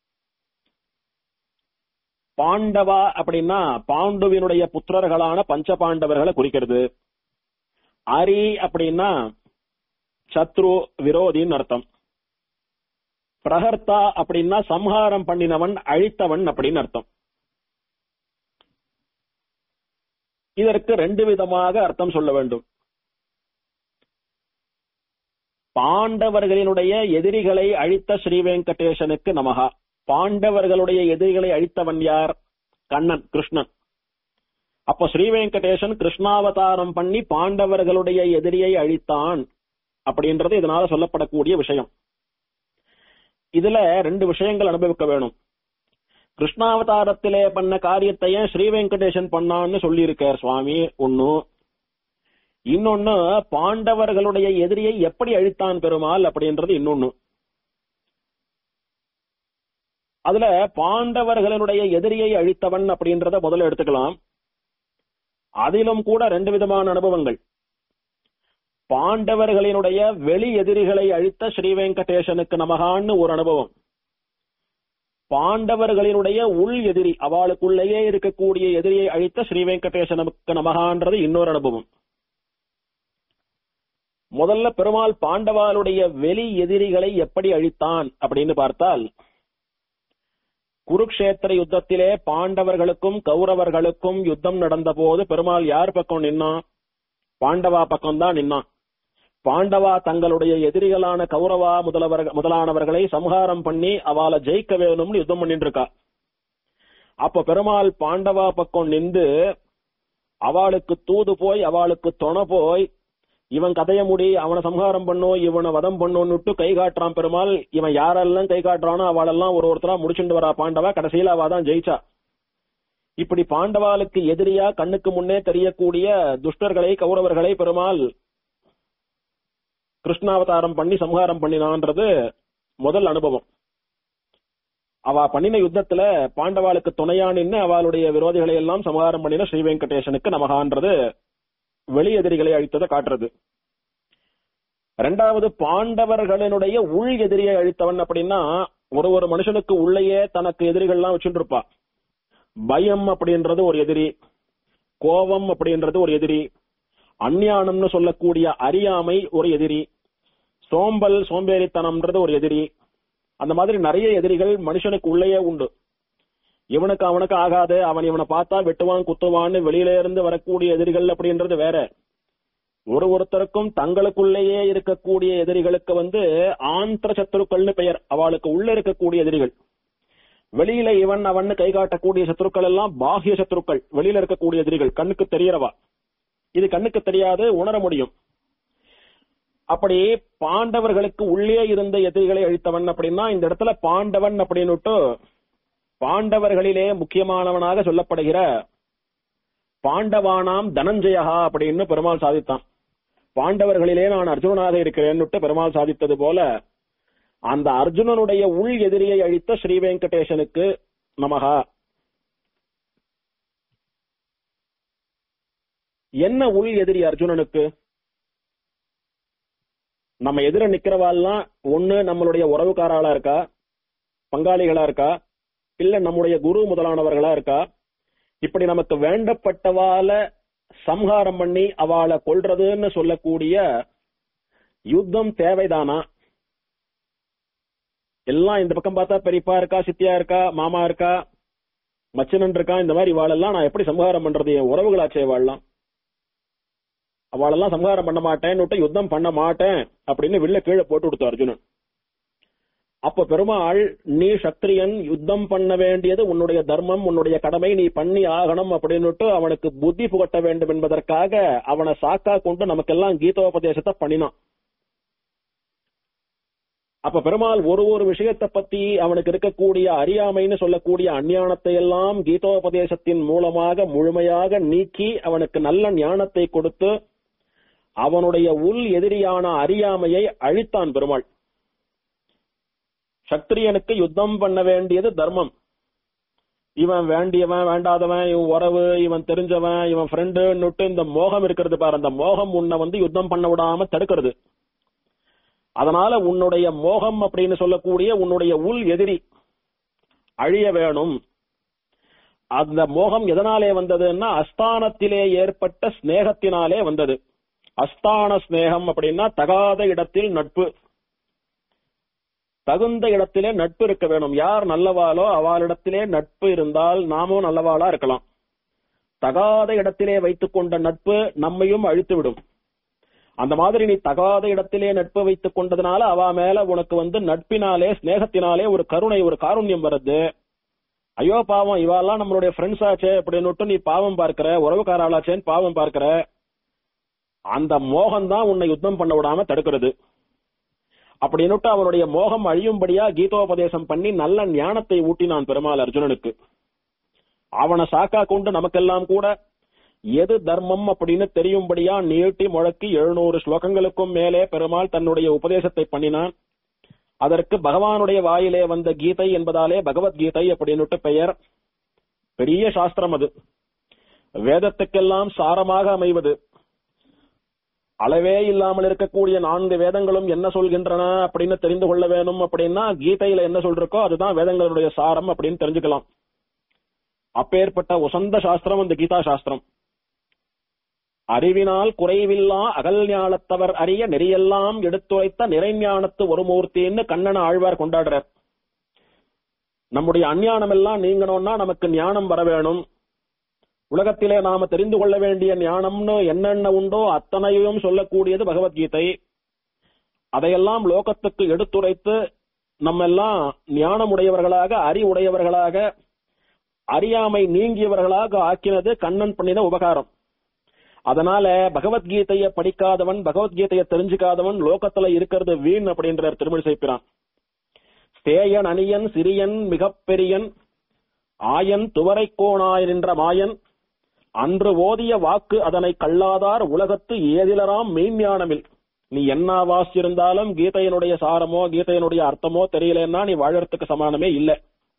பாண்டவா அப்படின்னா பாண்டுவினுடைய புத்திரர்களான பஞ்ச பாண்டவர்களை குறிக்கிறது அரி அப்படின்னா சத்ரு விரோதின்னு அர்த்தம் பிரகர்த்தா அப்படின்னா சம்ஹாரம் பண்ணினவன் அழித்தவன் அப்படின்னு அர்த்தம் இதற்கு ரெண்டு விதமாக அர்த்தம் சொல்ல வேண்டும் பாண்டவர்களினுடைய எதிரிகளை அழித்த ஸ்ரீ வெங்கடேசனுக்கு நமகா பாண்டவர்களுடைய எதிரிகளை அழித்தவன் யார் கண்ணன் கிருஷ்ணன் அப்போ ஸ்ரீ வெங்கடேசன் கிருஷ்ணாவதாரம் பண்ணி பாண்டவர்களுடைய எதிரியை அழித்தான் அப்படின்றது இதனால சொல்லப்படக்கூடிய விஷயம் இதுல ரெண்டு விஷயங்கள் அனுபவிக்க வேணும் கிருஷ்ணாவதாரத்திலே பண்ண காரியத்தையே ஸ்ரீ வெங்கடேசன் பண்ணான்னு சொல்லியிருக்கார் சுவாமி ஒன்னு இன்னொன்னு பாண்டவர்களுடைய எதிரியை எப்படி அழித்தான் பெருமாள் அப்படின்றது இன்னொன்னு அதுல பாண்டவர்களுடைய எதிரியை அழித்தவன் அப்படின்றத முதல்ல எடுத்துக்கலாம் அதிலும் கூட ரெண்டு விதமான அனுபவங்கள் பாண்டவர்களினுடைய வெளி எதிரிகளை அழித்த ஸ்ரீ வெங்கடேசனுக்கு நமகான்னு ஒரு அனுபவம் பாண்டவர்களினுடைய உள் எதிரி அவளுக்குள்ளேயே இருக்கக்கூடிய எதிரியை அழித்த ஸ்ரீ வெங்கடேசனுக்கு நமகான்றது இன்னொரு அனுபவம் முதல்ல பெருமாள் பாண்டவாளுடைய வெளி எதிரிகளை எப்படி அழித்தான் அப்படின்னு பார்த்தால் குருக்ஷேத்திர யுத்தத்திலே பாண்டவர்களுக்கும் கௌரவர்களுக்கும் யுத்தம் நடந்த போது பெருமாள் யார் பக்கம் நின்னான் பாண்டவா பக்கம் தான் நின்னான் பாண்டவா தங்களுடைய எதிரிகளான கௌரவா முதலவர் முதலானவர்களை சம்ஹாரம் பண்ணி அவளை ஜெயிக்க வேணும்னு யுத்தம் பண்ணிட்டு இருக்கா அப்ப பெருமாள் பாண்டவா பக்கம் நின்று அவளுக்கு தூது போய் அவளுக்கு துணை போய் இவன் கதைய முடி அவனை சம்ஹாரம் பண்ணும் இவனை வதம் பண்ணுன்னுட்டு கை காட்டுறான் பெருமாள் இவன் யாரெல்லாம் கை காட்டுறானோ அவளெல்லாம் ஒரு ஒருத்தரா முடிச்சுட்டு வரா பாண்டவா கடைசியில அவ தான் ஜெயிச்சா இப்படி பாண்டவாளுக்கு எதிரியா கண்ணுக்கு முன்னே தெரியக்கூடிய துஷ்டர்களை கௌரவர்களை பெருமாள் கிருஷ்ணாவதாரம் பண்ணி சம்ஹாரம் பண்ணினான்றது முதல் அனுபவம் அவ பண்ணின யுத்தத்துல பாண்டவாளுக்கு துணையா நின்று அவளுடைய விரோதிகளை எல்லாம் சம்ஹாரம் பண்ணின ஸ்ரீ வெங்கடேசனுக்கு நமகான்றது வெளி எதிரிகளை அழித்ததை காட்டுறது ரெண்டாவது பாண்டவர்களினுடைய உள் எதிரியை அழித்தவன் அப்படின்னா ஒரு ஒரு மனுஷனுக்கு உள்ளேயே தனக்கு எதிரிகள்லாம் வச்சுட்டு இருப்பா பயம் அப்படின்றது ஒரு எதிரி கோபம் அப்படின்றது ஒரு எதிரி அஞ்ஞானம்னு சொல்லக்கூடிய அறியாமை ஒரு எதிரி சோம்பல் சோம்பேறித்தனம்ன்றது ஒரு எதிரி அந்த மாதிரி நிறைய எதிரிகள் மனுஷனுக்கு உள்ளேயே உண்டு இவனுக்கு அவனுக்கு ஆகாது அவன் இவனை பார்த்தா வெட்டுவான் குத்துவான்னு வெளியில இருந்து வரக்கூடிய எதிரிகள் அப்படின்றது வேற ஒரு ஒருத்தருக்கும் தங்களுக்குள்ளேயே இருக்கக்கூடிய எதிரிகளுக்கு வந்து ஆந்திர சத்துருக்கள்னு பெயர் அவளுக்கு உள்ள இருக்கக்கூடிய எதிரிகள் வெளியில இவன் அவன் கை காட்டக்கூடிய சத்துருக்கள் எல்லாம் பாஹ்ய சத்துருக்கள் வெளியில இருக்கக்கூடிய எதிரிகள் கண்ணுக்கு தெரியறவா இது கண்ணுக்கு தெரியாது உணர முடியும் அப்படி பாண்டவர்களுக்கு உள்ளே இருந்த எதிரிகளை அழித்தவன் அப்படின்னா இந்த இடத்துல பாண்டவன் அப்படின்னுட்டு பாண்டவர்களிலே முக்கியமானவனாக சொல்லப்படுகிற பாண்டவானாம் தனஞ்சயா அப்படின்னு பெருமாள் சாதித்தான் பாண்டவர்களிலே நான் அர்ஜுனனாக இருக்கிறேன்னுட்டு பெருமாள் சாதித்தது போல அந்த அர்ஜுனனுடைய உள் எதிரியை அழித்த ஸ்ரீ வெங்கடேசனுக்கு நமகா என்ன உள் எதிரி அர்ஜுனனுக்கு நம்ம எதிர நிக்கிறவாள்லாம் ஒண்ணு நம்மளுடைய உறவுக்காராளா இருக்கா பங்காளிகளா இருக்கா இல்ல நம்முடைய குரு முதலானவர்களா இருக்கா இப்படி நமக்கு வேண்டப்பட்டவால சம்ஹாரம் பண்ணி அவளை கொல்றதுன்னு சொல்லக்கூடிய யுத்தம் தேவைதானா எல்லாம் இந்த பக்கம் பார்த்தா பெரியப்பா இருக்கா சித்தியா இருக்கா மாமா இருக்கா மச்சனன் இருக்கா இந்த மாதிரி இவாளெல்லாம் நான் எப்படி சம்ஹாரம் பண்றது என் உறவுகளாச்சே வாழலாம் அவளெல்லாம் சம்ஹாரம் பண்ண மாட்டேன்னு யுத்தம் பண்ண மாட்டேன் அப்படின்னு வில்ல கீழே போட்டு கொடுத்த அர்ஜுனன் அப்ப பெருமாள் நீ சத்திரியன் யுத்தம் பண்ண வேண்டியது உன்னுடைய தர்மம் உன்னுடைய கடமை நீ பண்ணி ஆகணும் அப்படின்னுட்டு அவனுக்கு புத்தி புகட்ட வேண்டும் என்பதற்காக அவனை சாக்கா கொண்டு நமக்கெல்லாம் கீதோபதேசத்தை பண்ணினான் அப்ப பெருமாள் ஒரு ஒரு விஷயத்தை பத்தி அவனுக்கு இருக்கக்கூடிய அறியாமைன்னு சொல்லக்கூடிய அஞ்ஞானத்தை எல்லாம் கீதோபதேசத்தின் மூலமாக முழுமையாக நீக்கி அவனுக்கு நல்ல ஞானத்தை கொடுத்து அவனுடைய உள் எதிரியான அறியாமையை அழித்தான் பெருமாள் சத்திரியனுக்கு யுத்தம் பண்ண வேண்டியது தர்மம் இவன் வேண்டியவன் வேண்டாதவன் இவன் உறவு இவன் தெரிஞ்சவன் இவன் ஃப்ரெண்டுன்னுட்டு இந்த மோகம் இருக்கிறது பாரு அந்த மோகம் உன்னை வந்து யுத்தம் பண்ண விடாம தடுக்கிறது அதனால உன்னுடைய மோகம் அப்படின்னு சொல்லக்கூடிய உன்னுடைய உள் எதிரி அழிய வேணும் அந்த மோகம் எதனாலே வந்ததுன்னா அஸ்தானத்திலே ஏற்பட்ட ஸ்நேகத்தினாலே வந்தது அஸ்தான ஸ்நேகம் அப்படின்னா தகாத இடத்தில் நட்பு தகுந்த இடத்திலே நட்பு இருக்க வேணும் யார் நல்லவாளோ அவளிடத்திலே நட்பு இருந்தால் நாமும் நல்லவாளா இருக்கலாம் தகாத இடத்திலே வைத்துக் கொண்ட நட்பு நம்மையும் அழித்து விடும் அந்த மாதிரி நீ தகாத இடத்திலே நட்பு வைத்துக் கொண்டதுனால அவ மேல உனக்கு வந்து நட்பினாலே ஸ்நேகத்தினாலே ஒரு கருணை ஒரு காருண்யம் வருது ஐயோ பாவம் இவாலாம் நம்மளுடைய ஃப்ரெண்ட்ஸ் ஆச்சே அப்படின்னுட்டு நீ பாவம் பார்க்கிற உறவுக்காராளாச்சேன்னு பாவம் பார்க்கிற அந்த மோகம் தான் உன்னை யுத்தம் பண்ண விடாம தடுக்கிறது அப்படின்னுட்டு அவனுடைய மோகம் அழியும்படியா கீதோபதேசம் பண்ணி நல்ல ஞானத்தை ஊட்டினான் பெருமாள் அர்ஜுனனுக்கு அவனை சாக்கா கொண்டு நமக்கெல்லாம் கூட எது தர்மம் அப்படின்னு தெரியும்படியா நீட்டி முழக்கி எழுநூறு ஸ்லோகங்களுக்கும் மேலே பெருமாள் தன்னுடைய உபதேசத்தை பண்ணினான் அதற்கு பகவானுடைய வாயிலே வந்த கீதை என்பதாலே பகவத்கீதை அப்படின்னுட்டு பெயர் பெரிய சாஸ்திரம் அது வேதத்துக்கெல்லாம் சாரமாக அமைவது அளவே இல்லாமல் இருக்கக்கூடிய நான்கு வேதங்களும் என்ன சொல்கின்றன அப்படின்னு தெரிந்து கொள்ள வேணும் அப்படின்னா கீதையில என்ன சொல்றக்கோ அதுதான் வேதங்களுடைய சாரம் அப்படின்னு தெரிஞ்சுக்கலாம் அப்பேற்பட்ட உசந்த சாஸ்திரம் அந்த கீதா சாஸ்திரம் அறிவினால் குறைவில்லா அகல் ஞானத்தவர் அறிய நெறியெல்லாம் எடுத்துரைத்த நிறைஞானத்து ஒரு மூர்த்தின்னு கண்ணன ஆழ்வார் கொண்டாடுறார் நம்முடைய அஞ்ஞானம் எல்லாம் நீங்கணும்னா நமக்கு ஞானம் வர வேணும் உலகத்திலே நாம தெரிந்து கொள்ள வேண்டிய ஞானம்னு என்னென்ன உண்டோ அத்தனையும் சொல்லக்கூடியது பகவத்கீதை அதையெல்லாம் லோகத்துக்கு எடுத்துரைத்து நம்ம எல்லாம் ஞானமுடையவர்களாக அறிவுடையவர்களாக அறியாமை நீங்கியவர்களாக ஆக்கினது கண்ணன் பண்ணின உபகாரம் அதனால பகவத்கீதைய படிக்காதவன் பகவத்கீதைய தெரிஞ்சுக்காதவன் லோகத்துல இருக்கிறது வீண் அப்படின்ற திருமணி செய்கிறான் சேயன் அணியன் சிறியன் மிகப்பெரியன் ஆயன் துவரைக்கோணாய் நின்ற மாயன் அன்று ஓதிய வாக்கு அதனை கல்லாதார் உலகத்து ஏதிலராம் மெய்ஞானமில் நீ என்ன வாசிச்சிருந்தாலும் கீதையனுடைய சாரமோ கீதையனுடைய அர்த்தமோ தெரியலன்னா நீ வாழறதுக்கு சமானமே இல்ல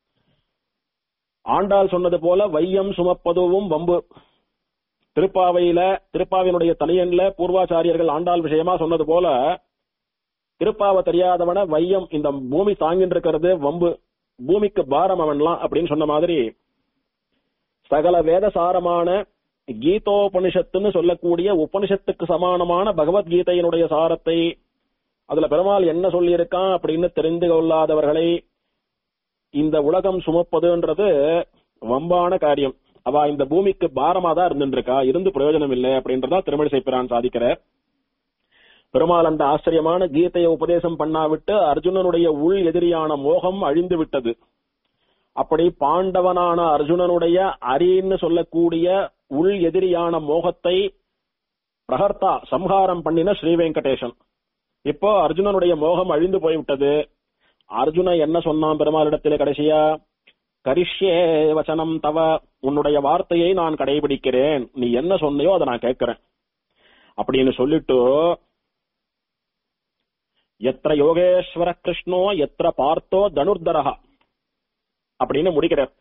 ஆண்டாள் சொன்னது போல வையம் சுமப்பதுவும் வம்பு திருப்பாவையில திருப்பாவினுடைய தனியன்ல பூர்வாச்சாரியர்கள் ஆண்டாள் விஷயமா சொன்னது போல திருப்பாவை தெரியாதவன வையம் இந்த பூமி தாங்கின்னு இருக்கிறது வம்பு பூமிக்கு பாரம் அவன்லாம் அப்படின்னு சொன்ன மாதிரி சகல வேதசாரமான கீதோபனிஷத்துன்னு சொல்லக்கூடிய உபனிஷத்துக்கு சமானமான பகவத்கீதையினுடைய சாரத்தை அதுல பெருமாள் என்ன சொல்லியிருக்கான் அப்படின்னு தெரிந்து கொள்ளாதவர்களை இந்த உலகம் சுமப்பதுன்றது வம்பான காரியம் அவ இந்த பூமிக்கு பாரமா தான் இருந்துட்டு இருக்கா இருந்து பிரயோஜனம் இல்லை அப்படின்றதா திருமணிசை பிரான் சாதிக்கிறார் பெருமாள் அந்த ஆச்சரியமான கீதையை உபதேசம் பண்ணாவிட்டு அர்ஜுனனுடைய உள் எதிரியான மோகம் அழிந்து விட்டது அப்படி பாண்டவனான அர்ஜுனனுடைய அரின்னு சொல்லக்கூடிய உள் எதிரியான மோகத்தை பிரகர்த்தா சம்ஹாரம் பண்ணின ஸ்ரீ வெங்கடேசன் இப்போ அர்ஜுனனுடைய மோகம் அழிந்து போய்விட்டது அர்ஜுன என்ன சொன்னான் பெருமாளிடத்திலே கடைசியா கரிஷ்யே வச்சனம் தவ உன்னுடைய வார்த்தையை நான் கடைபிடிக்கிறேன் நீ என்ன சொன்னையோ அதை நான் கேட்கிறேன் அப்படின்னு சொல்லிட்டு எத்திர யோகேஸ்வர கிருஷ்ணோ எத்திர பார்த்தோ தனுர்தரஹா அப்படின்னு முடிக்கிறார்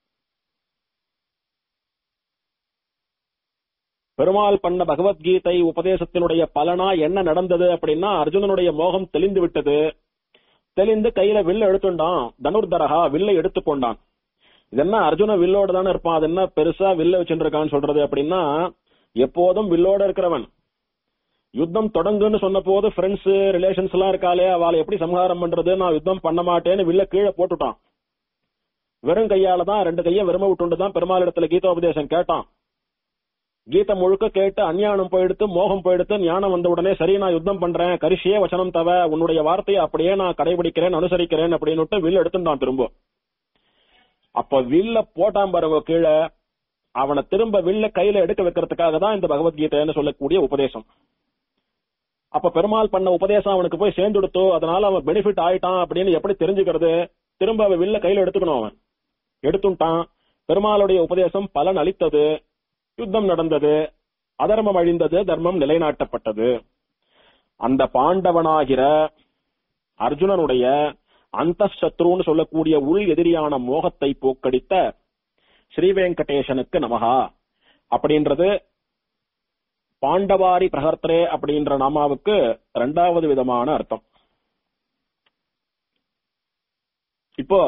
பெருமாள் பண்ண பகவத்கீதை உபதேசத்தினுடைய பலனா என்ன நடந்தது அப்படின்னா அர்ஜுனனுடைய மோகம் தெளிந்து விட்டது தெளிந்து கையில வில்ல எடுத்துட்டான் தனுர்தரஹா வில்லை எடுத்துக்கொண்டான் இது என்ன அர்ஜுன வில்லோட தானே இருப்பான் அது என்ன பெருசா வில்ல வச்சுருக்கான்னு சொல்றது அப்படின்னா எப்போதும் வில்லோட இருக்கிறவன் யுத்தம் தொடங்குன்னு சொன்ன போது ஃப்ரெண்ட்ஸ் ரிலேஷன்ஸ் எல்லாம் இருக்காளே அவளை எப்படி சம்ஹாரம் பண்றது நான் யுத்தம் பண்ண மாட்டேன்னு வில்ல கீழே போட்டுட்டான் வெறும் கையால தான் ரெண்டு கையை வெறும விட்டுண்டு தான் பெருமாள் இடத்துல கீதோபதேசம் கேட்டான் கீதை முழுக்க கேட்டு அஞ்ஞானம் போயிடுத்து மோகம் போயிடுத்து ஞானம் வந்த உடனே சரி நான் யுத்தம் பண்றேன் கரிசியே வசனம் தவ உன்னுடைய வார்த்தையை அப்படியே நான் கடைபிடிக்கிறேன் அனுசரிக்கிறேன் அப்படின்னு வில் எடுத்துட்டான் திரும்ப அப்ப வில்ல போட்டான் பாருங்க கீழே அவனை திரும்ப வில்ல கையில எடுக்க வைக்கிறதுக்காக தான் இந்த பகவத்கீதைன்னு சொல்லக்கூடிய உபதேசம் அப்ப பெருமாள் பண்ண உபதேசம் அவனுக்கு போய் சேர்ந்துடுத்தோ அதனால அவன் பெனிஃபிட் ஆயிட்டான் அப்படின்னு எப்படி தெரிஞ்சுக்கிறது திரும்ப அவன் வில்ல கையில எடுத்துக்கணும் அவன் எடுத்துட்டான் பெருமாளுடைய உபதேசம் பலன் அளித்தது யுத்தம் நடந்தது அதர்மம் அழிந்தது தர்மம் நிலைநாட்டப்பட்டது அந்த பாண்டவனாகிற அர்ஜுனனுடைய அந்த சத்ருன்னு சொல்லக்கூடிய உள் எதிரியான மோகத்தை போக்கடித்த ஸ்ரீவேங்கடேசனுக்கு நமகா அப்படின்றது பாண்டவாரி பிரகர்த்தரே அப்படின்ற நாமாவுக்கு இரண்டாவது விதமான அர்த்தம் இப்போ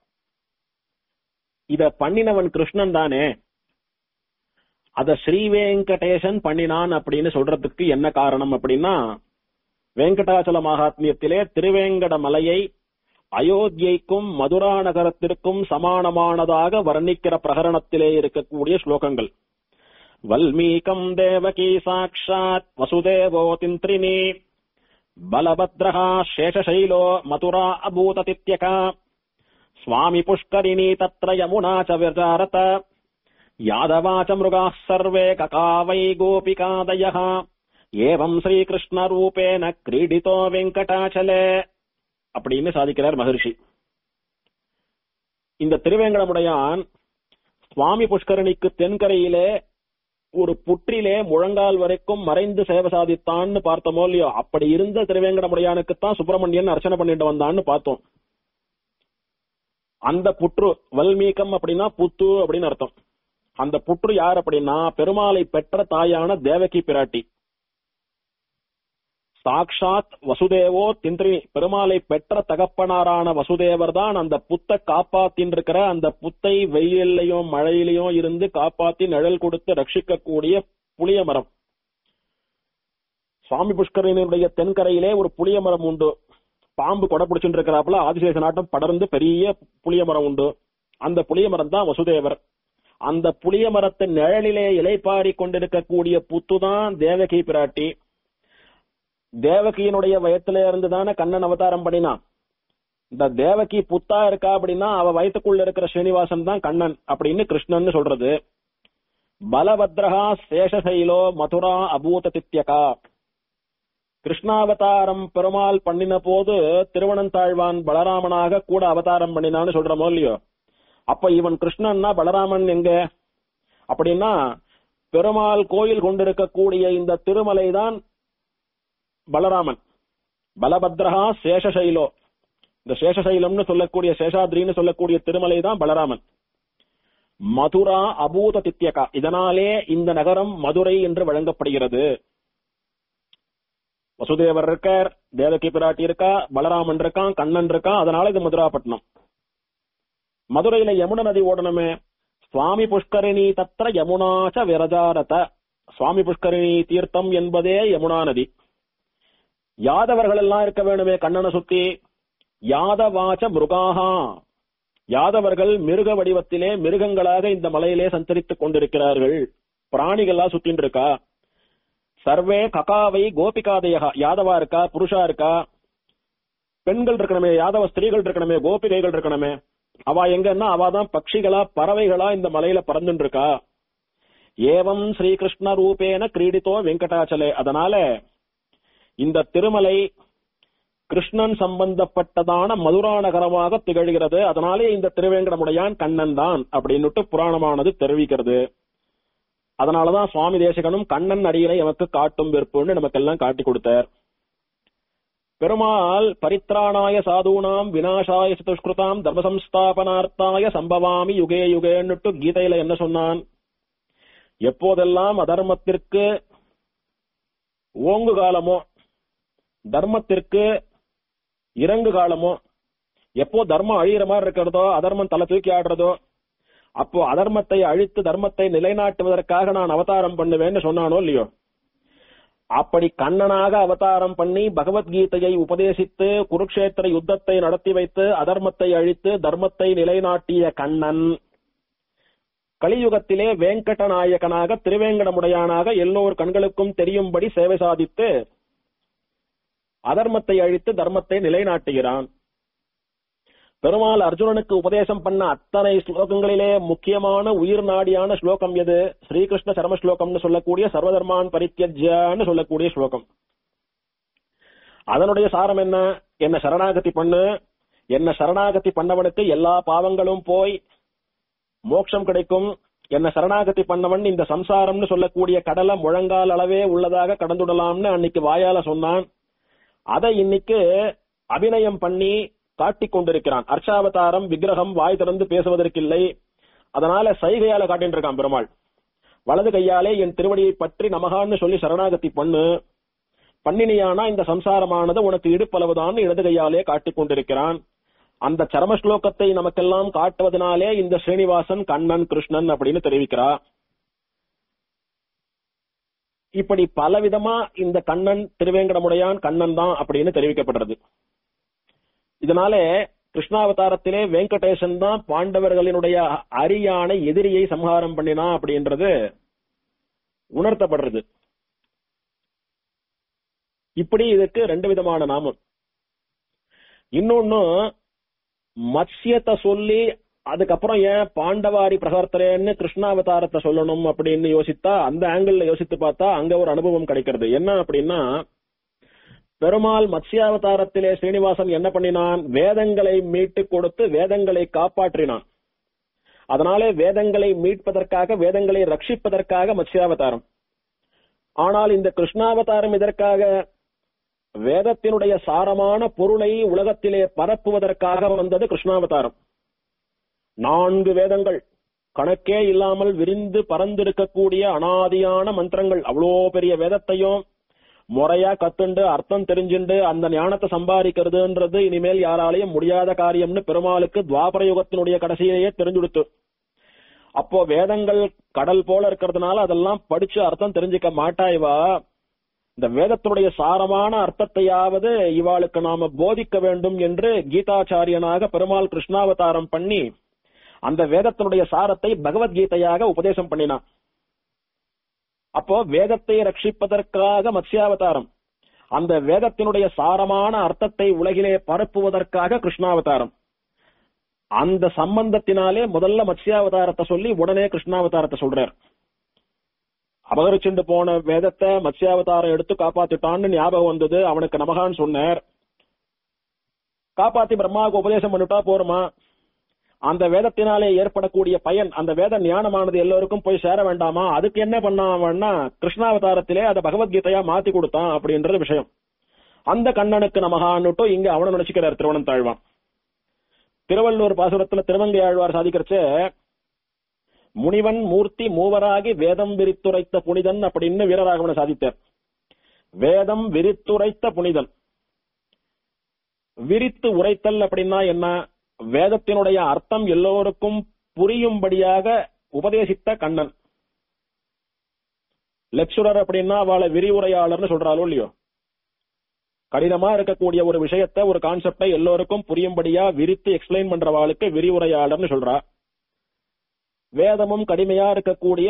இத பண்ணினவன் கிருஷ்ணன் தானே அத ஸ்ரீ வெங்கடேசன் பண்ணினான் அப்படின்னு சொல்றதுக்கு என்ன காரணம் அப்படின்னா வெங்கடாச்சல மகாத்மியத்திலே திருவேங்கட மலையை அயோத்தியைக்கும் மதுரா நகரத்திற்கும் சமானமானதாக வர்ணிக்கிற பிரகரணத்திலே இருக்கக்கூடிய ஸ்லோகங்கள் வல்மீகம் தேவகி சாட்சாத் வசுதேவோ திந்திரினி பலபத்ரஹா சேஷசைலோ மதுரா அபூததித்யகா स्वामि पुष्करिणी तत्र यमुना च विचारत यादवा च मृगाः सर्वे कका वै गोपिकादयः एवम् ஸ்ரீகிருஷ்ணரூபேன கிரீடிதோ வெங்கடாச்சலே அப்படின்னு சாதிக்கிறார் மகர்ஷி இந்த திருவேங்கடமுடையான் சுவாமி புஷ்கரணிக்கு தென்கரையிலே ஒரு புற்றிலே முழங்கால் வரைக்கும் மறைந்து சேவை சாதித்தான்னு பார்த்தோமோ இல்லையோ அப்படி இருந்த திருவேங்கடமுடையானுக்குத்தான் சுப்பிரமணியன் அர்ச்சனை பண்ணிட்டு வந்தான்னு பார்த்தோம் அந்த புற்று வல்மீகம் அப்படின்னா புத்து அப்படின்னு அர்த்தம் அந்த புற்று யார் அப்படின்னா பெருமாளை பெற்ற தாயான தேவகி பிராட்டி சாக்ஷாத் வசுதேவோ திந்திரி பெருமாளை பெற்ற தகப்பனாரான வசுதேவர் தான் அந்த புத்தை காப்பாத்தின் இருக்கிற அந்த புத்தை வெயிலையும் மழையிலையும் இருந்து காப்பாத்தி நிழல் கொடுத்து ரட்சிக்கக்கூடிய புளிய மரம் சுவாமி புஷ்கரனுடைய தென்கரையிலே ஒரு புளிய மரம் உண்டு பாம்பு கொடை பிடிச்சுட்டு இருக்கிறாப்புல ஆதிசேஷ நாட்டம் படர்ந்து பெரிய புளிய மரம் உண்டு அந்த புளிய மரம் தான் வசுதேவர் அந்த புளிய மரத்தின் நிழலிலே இலைப்பாரி கொண்டிருக்கக்கூடிய புத்துதான் தேவகி பிராட்டி தேவகியினுடைய வயத்துல இருந்து தானே கண்ணன் அவதாரம் பண்ணினான் இந்த தேவகி புத்தா இருக்கா அப்படின்னா அவ வயத்துக்குள்ள இருக்கிற ஸ்ரீனிவாசன் தான் கண்ணன் அப்படின்னு கிருஷ்ணன் சொல்றது பலபத்ரஹா சேஷசைலோ மதுரா அபூத தித்யகா கிருஷ்ணாவதாரம் பெருமாள் பண்ணின போது திருவனந்தாழ்வான் பலராமனாக கூட அவதாரம் பண்ணினான்னு சொல்றமோ இல்லையோ அப்ப இவன் கிருஷ்ணன்னா பலராமன் எங்க அப்படின்னா பெருமாள் கோயில் கொண்டிருக்கக்கூடிய இந்த திருமலை தான் பலராமன் பலபத்ரஹா சேஷசைலோ இந்த சேஷசைலம்னு சொல்லக்கூடிய சேஷாத்ரின்னு சொல்லக்கூடிய திருமலை தான் பலராமன் மதுரா அபூத தித்யகா இதனாலே இந்த நகரம் மதுரை என்று வழங்கப்படுகிறது வசுதேவர் இருக்கார் தேவகி பிராட்டி இருக்கா பலராமன் இருக்கான் கண்ணன் இருக்கான் அதனால இது மதுராப்பட்டினம் மதுரையில யமுன நதி ஓடணுமே சுவாமி புஷ்கரிணி தத்திர யமுனாச்ச விரஜாரத சுவாமி புஷ்கரிணி தீர்த்தம் என்பதே யமுனா நதி யாதவர்கள் எல்லாம் இருக்க வேணுமே கண்ணனை சுத்தி யாதவாச்ச மிருகாகா யாதவர்கள் மிருக வடிவத்திலே மிருகங்களாக இந்த மலையிலே சஞ்சரித்துக் கொண்டிருக்கிறார்கள் பிராணிகளா சுத்தின்னு இருக்கா சர்வே ககாவை கோபிகாதயா யாதவா இருக்கா புருஷா இருக்கா பெண்கள் இருக்கணுமே யாதவ ஸ்திரீகள் இருக்கணுமே கோபிகைகள் இருக்கணுமே அவ எங்கன்னா அவ தான் பட்சிகளா பறவைகளா இந்த மலையில பறந்துட்டு இருக்கா ஏவம் ஸ்ரீகிருஷ்ண ரூபேன கிரீடித்தோ வெங்கடாச்சலே அதனால இந்த திருமலை கிருஷ்ணன் சம்பந்தப்பட்டதான மதுரா நகரமாக திகழ்கிறது அதனாலே இந்த திருவேங்கடமுடையான் கண்ணன் தான் அப்படின்னுட்டு புராணமானது தெரிவிக்கிறது அதனாலதான் சுவாமி தேசகனும் கண்ணன் அடியினை எமக்கு காட்டும் விருப்புன்னு நமக்கெல்லாம் காட்டி கொடுத்தார் பெருமாள் பரித்ராணாய சாதுனாம் விநாசாய சதுஷ்கிருதாம் தர்ம சம்ஸ்தாபனார்த்தாய சம்பவாமி யுகே யுகேன்னுட்டு கீதையில என்ன சொன்னான் எப்போதெல்லாம் அதர்மத்திற்கு ஓங்கு காலமோ தர்மத்திற்கு இறங்கு காலமோ எப்போ தர்மம் அழியிற மாதிரி இருக்கிறதோ அதர்மம் தலை தூக்கி ஆடுறதோ அப்போ அதர்மத்தை அழித்து தர்மத்தை நிலைநாட்டுவதற்காக நான் அவதாரம் பண்ணுவேன்னு சொன்னானோ இல்லையோ அப்படி கண்ணனாக அவதாரம் பண்ணி பகவத்கீதையை உபதேசித்து குருக்ஷேத்திர யுத்தத்தை நடத்தி வைத்து அதர்மத்தை அழித்து தர்மத்தை நிலைநாட்டிய கண்ணன் கலியுகத்திலே வேங்கட நாயகனாக திருவேங்கடமுடையானாக எல்லோர் கண்களுக்கும் தெரியும்படி சேவை சாதித்து அதர்மத்தை அழித்து தர்மத்தை நிலைநாட்டுகிறான் பெருமாள் அர்ஜுனனுக்கு உபதேசம் பண்ண அத்தனை ஸ்லோகங்களிலே முக்கியமான உயிர் நாடியான ஸ்லோகம் எது ஸ்ரீகிருஷ்ண சரம ஸ்லோகம்னு சொல்லக்கூடிய சர்வதர்மான் பரித்தியஜ்யான்னு சொல்லக்கூடிய ஸ்லோகம் அதனுடைய சாரம் என்ன என்ன சரணாகதி பண்ணு என்ன சரணாகதி பண்ணவனுக்கு எல்லா பாவங்களும் போய் மோட்சம் கிடைக்கும் என்ன சரணாகதி பண்ணவன் இந்த சம்சாரம்னு சொல்லக்கூடிய கடலை முழங்கால் அளவே உள்ளதாக கடந்துடலாம்னு அன்னைக்கு வாயால சொன்னான் அதை இன்னைக்கு அபிநயம் பண்ணி காட்டிக் கொண்டிருக்கிறான் அர்ச்சாவதாரம் விக்கிரகம் வாய் திறந்து பேசுவதற்கில்லை அதனால சைகையால காட்டிட்டு இருக்கான் பெருமாள் வலது கையாலே என் திருவடியை பற்றி நமகான்னு சொல்லி சரணாகதி பண்ணு பண்ணினியானா இந்த சம்சாரமானது உனக்கு இடுப்பளவுதான் இடது கையாலே காட்டிக் கொண்டிருக்கிறான் அந்த சரம ஸ்லோகத்தை நமக்கெல்லாம் காட்டுவதனாலே இந்த ஸ்ரீனிவாசன் கண்ணன் கிருஷ்ணன் அப்படின்னு தெரிவிக்கிறா இப்படி பலவிதமா இந்த கண்ணன் திருவேங்கடமுடையான் கண்ணன் தான் அப்படின்னு தெரிவிக்கப்படுறது இதனால கிருஷ்ணாவதாரத்திலே வெங்கடேசன் தான் பாண்டவர்களினுடைய அரியான எதிரியை சம்ஹாரம் பண்ணினா அப்படின்றது உணர்த்தப்படுறது இப்படி இதுக்கு ரெண்டு விதமான நாமம் இன்னொன்னு மத்ஸ்யத்தை சொல்லி அதுக்கப்புறம் ஏன் பாண்டவாரி பிரகர்த்தரேன்னு கிருஷ்ணாவதாரத்தை சொல்லணும் அப்படின்னு யோசித்தா அந்த ஆங்கிள் யோசித்து பார்த்தா அங்க ஒரு அனுபவம் கிடைக்கிறது என்ன அப்படின்னா பெருமாள் மத்ஸ்யாவதாரத்திலே ஸ்ரீனிவாசன் என்ன பண்ணினான் வேதங்களை மீட்டு கொடுத்து வேதங்களை காப்பாற்றினான் அதனாலே வேதங்களை மீட்பதற்காக வேதங்களை ரட்சிப்பதற்காக மத்ஸ்யாவதாரம் ஆனால் இந்த கிருஷ்ணாவதாரம் இதற்காக வேதத்தினுடைய சாரமான பொருளை உலகத்திலே பரப்புவதற்காக வந்தது கிருஷ்ணாவதாரம் நான்கு வேதங்கள் கணக்கே இல்லாமல் விரிந்து பறந்திருக்கக்கூடிய அனாதியான மந்திரங்கள் அவ்வளோ பெரிய வேதத்தையும் முறையா கத்துண்டு அர்த்தம் தெரிஞ்சுண்டு அந்த ஞானத்தை சம்பாதிக்கிறதுன்றது இனிமேல் யாராலையும் முடியாத காரியம்னு பெருமாளுக்கு துவாபர யுகத்தினுடைய கடைசியிலேயே தெரிஞ்சுடுத்து அப்போ வேதங்கள் கடல் போல இருக்கிறதுனால அதெல்லாம் படிச்சு அர்த்தம் தெரிஞ்சுக்க மாட்டா இவா இந்த வேதத்தினுடைய சாரமான அர்த்தத்தையாவது இவாளுக்கு நாம போதிக்க வேண்டும் என்று கீதாச்சாரியனாக பெருமாள் கிருஷ்ணாவதாரம் பண்ணி அந்த வேதத்தினுடைய சாரத்தை பகவத்கீதையாக உபதேசம் பண்ணினான் அப்போ வேதத்தை ரட்சிப்பதற்காக மத்ஸ்யாவதாரம் அந்த வேதத்தினுடைய சாரமான அர்த்தத்தை உலகிலே பரப்புவதற்காக கிருஷ்ணாவதாரம் அந்த சம்பந்தத்தினாலே முதல்ல மத்ஸ்யாவதாரத்தை சொல்லி உடனே கிருஷ்ணாவதாரத்தை சொல்றார் அபகரிச்சுண்டு போன வேதத்தை மத்ஸ்யாவதாரம் எடுத்து காப்பாத்திட்டான்னு ஞாபகம் வந்தது அவனுக்கு நமகான்னு சொன்னார் காப்பாத்தி பிரம்மாவுக்கு உபதேசம் பண்ணிட்டா போருமா அந்த வேதத்தினாலே ஏற்படக்கூடிய பயன் அந்த வேத ஞானமானது எல்லோருக்கும் போய் சேர வேண்டாமா அதுக்கு என்ன பண்ணாவன்னா கிருஷ்ணாவதாரத்திலே அதை பகவத்கீதையா மாத்தி கொடுத்தான் அப்படின்றது விஷயம் அந்த கண்ணனுக்கு நமகான்னுட்டு இங்க அவனை நினைச்சுக்கிறார் திருவண்ணம் தாழ்வான் திருவள்ளூர் பாசுரத்துல திருவங்கை ஆழ்வார் சாதிக்கிறச்ச முனிவன் மூர்த்தி மூவராகி வேதம் விரித்துரைத்த புனிதன் அப்படின்னு வீரராகவனை சாதித்தார் வேதம் விரித்துரைத்த புனிதன் விரித்து உரைத்தல் அப்படின்னா என்ன வேதத்தினுடைய அர்த்தம் எல்லோருக்கும் புரியும்படியாக உபதேசித்த கண்ணன் லெக்சுரர் அப்படின்னா அவளை விரிவுரையாளர்னு சொல்றாளோ இல்லையோ கடினமா இருக்கக்கூடிய ஒரு விஷயத்தை ஒரு கான்செப்டை எல்லோருக்கும் புரியும்படியா விரித்து எக்ஸ்பிளைன் பண்றவாளுக்கு விரிவுரையாளர்னு சொல்றா வேதமும் கடுமையா இருக்கக்கூடிய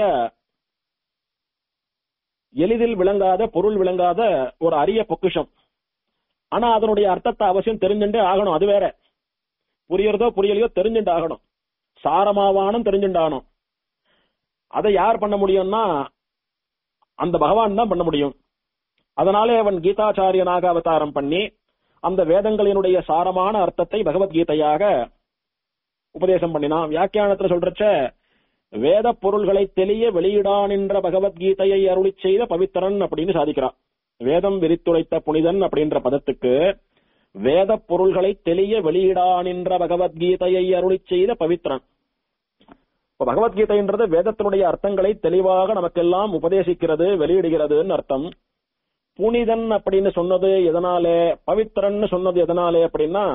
எளிதில் விளங்காத பொருள் விளங்காத ஒரு அரிய பொக்கிஷம் ஆனா அதனுடைய அர்த்தத்தை அவசியம் தெரிஞ்சுட்டே ஆகணும் அது வேற புரியறதோ புரியலையோ தெரிஞ்சுட்டு ஆகணும் சாரமாவானும் தெரிஞ்சுட்டாகணும் அதை யார் பண்ண முடியும்னா அந்த பகவான் தான் பண்ண முடியும் அதனாலே அவன் கீதாச்சாரியனாக அவதாரம் பண்ணி அந்த வேதங்களினுடைய சாரமான அர்த்தத்தை பகவத்கீதையாக உபதேசம் பண்ணினான் வியாக்கியானத்துல சொல்றச்ச வேத பொருள்களை தெளிய வெளியிடான் என்ற பகவத்கீதையை அருளி செய்த பவித்திரன் அப்படின்னு சாதிக்கிறான் வேதம் விரித்துரைத்த புனிதன் அப்படின்ற பதத்துக்கு வேத பொருள்களை தெளிய வெளியிடான் என்ற பகவத்கீதையை அருளி செய்த பவித்திரன் இப்ப பகவத்கீதைன்றது வேதத்தினுடைய அர்த்தங்களை தெளிவாக நமக்கெல்லாம் உபதேசிக்கிறது வெளியிடுகிறதுன்னு அர்த்தம் புனிதன் அப்படின்னு சொன்னது எதனாலே பவித்திரன் சொன்னது எதனாலே அப்படின்னா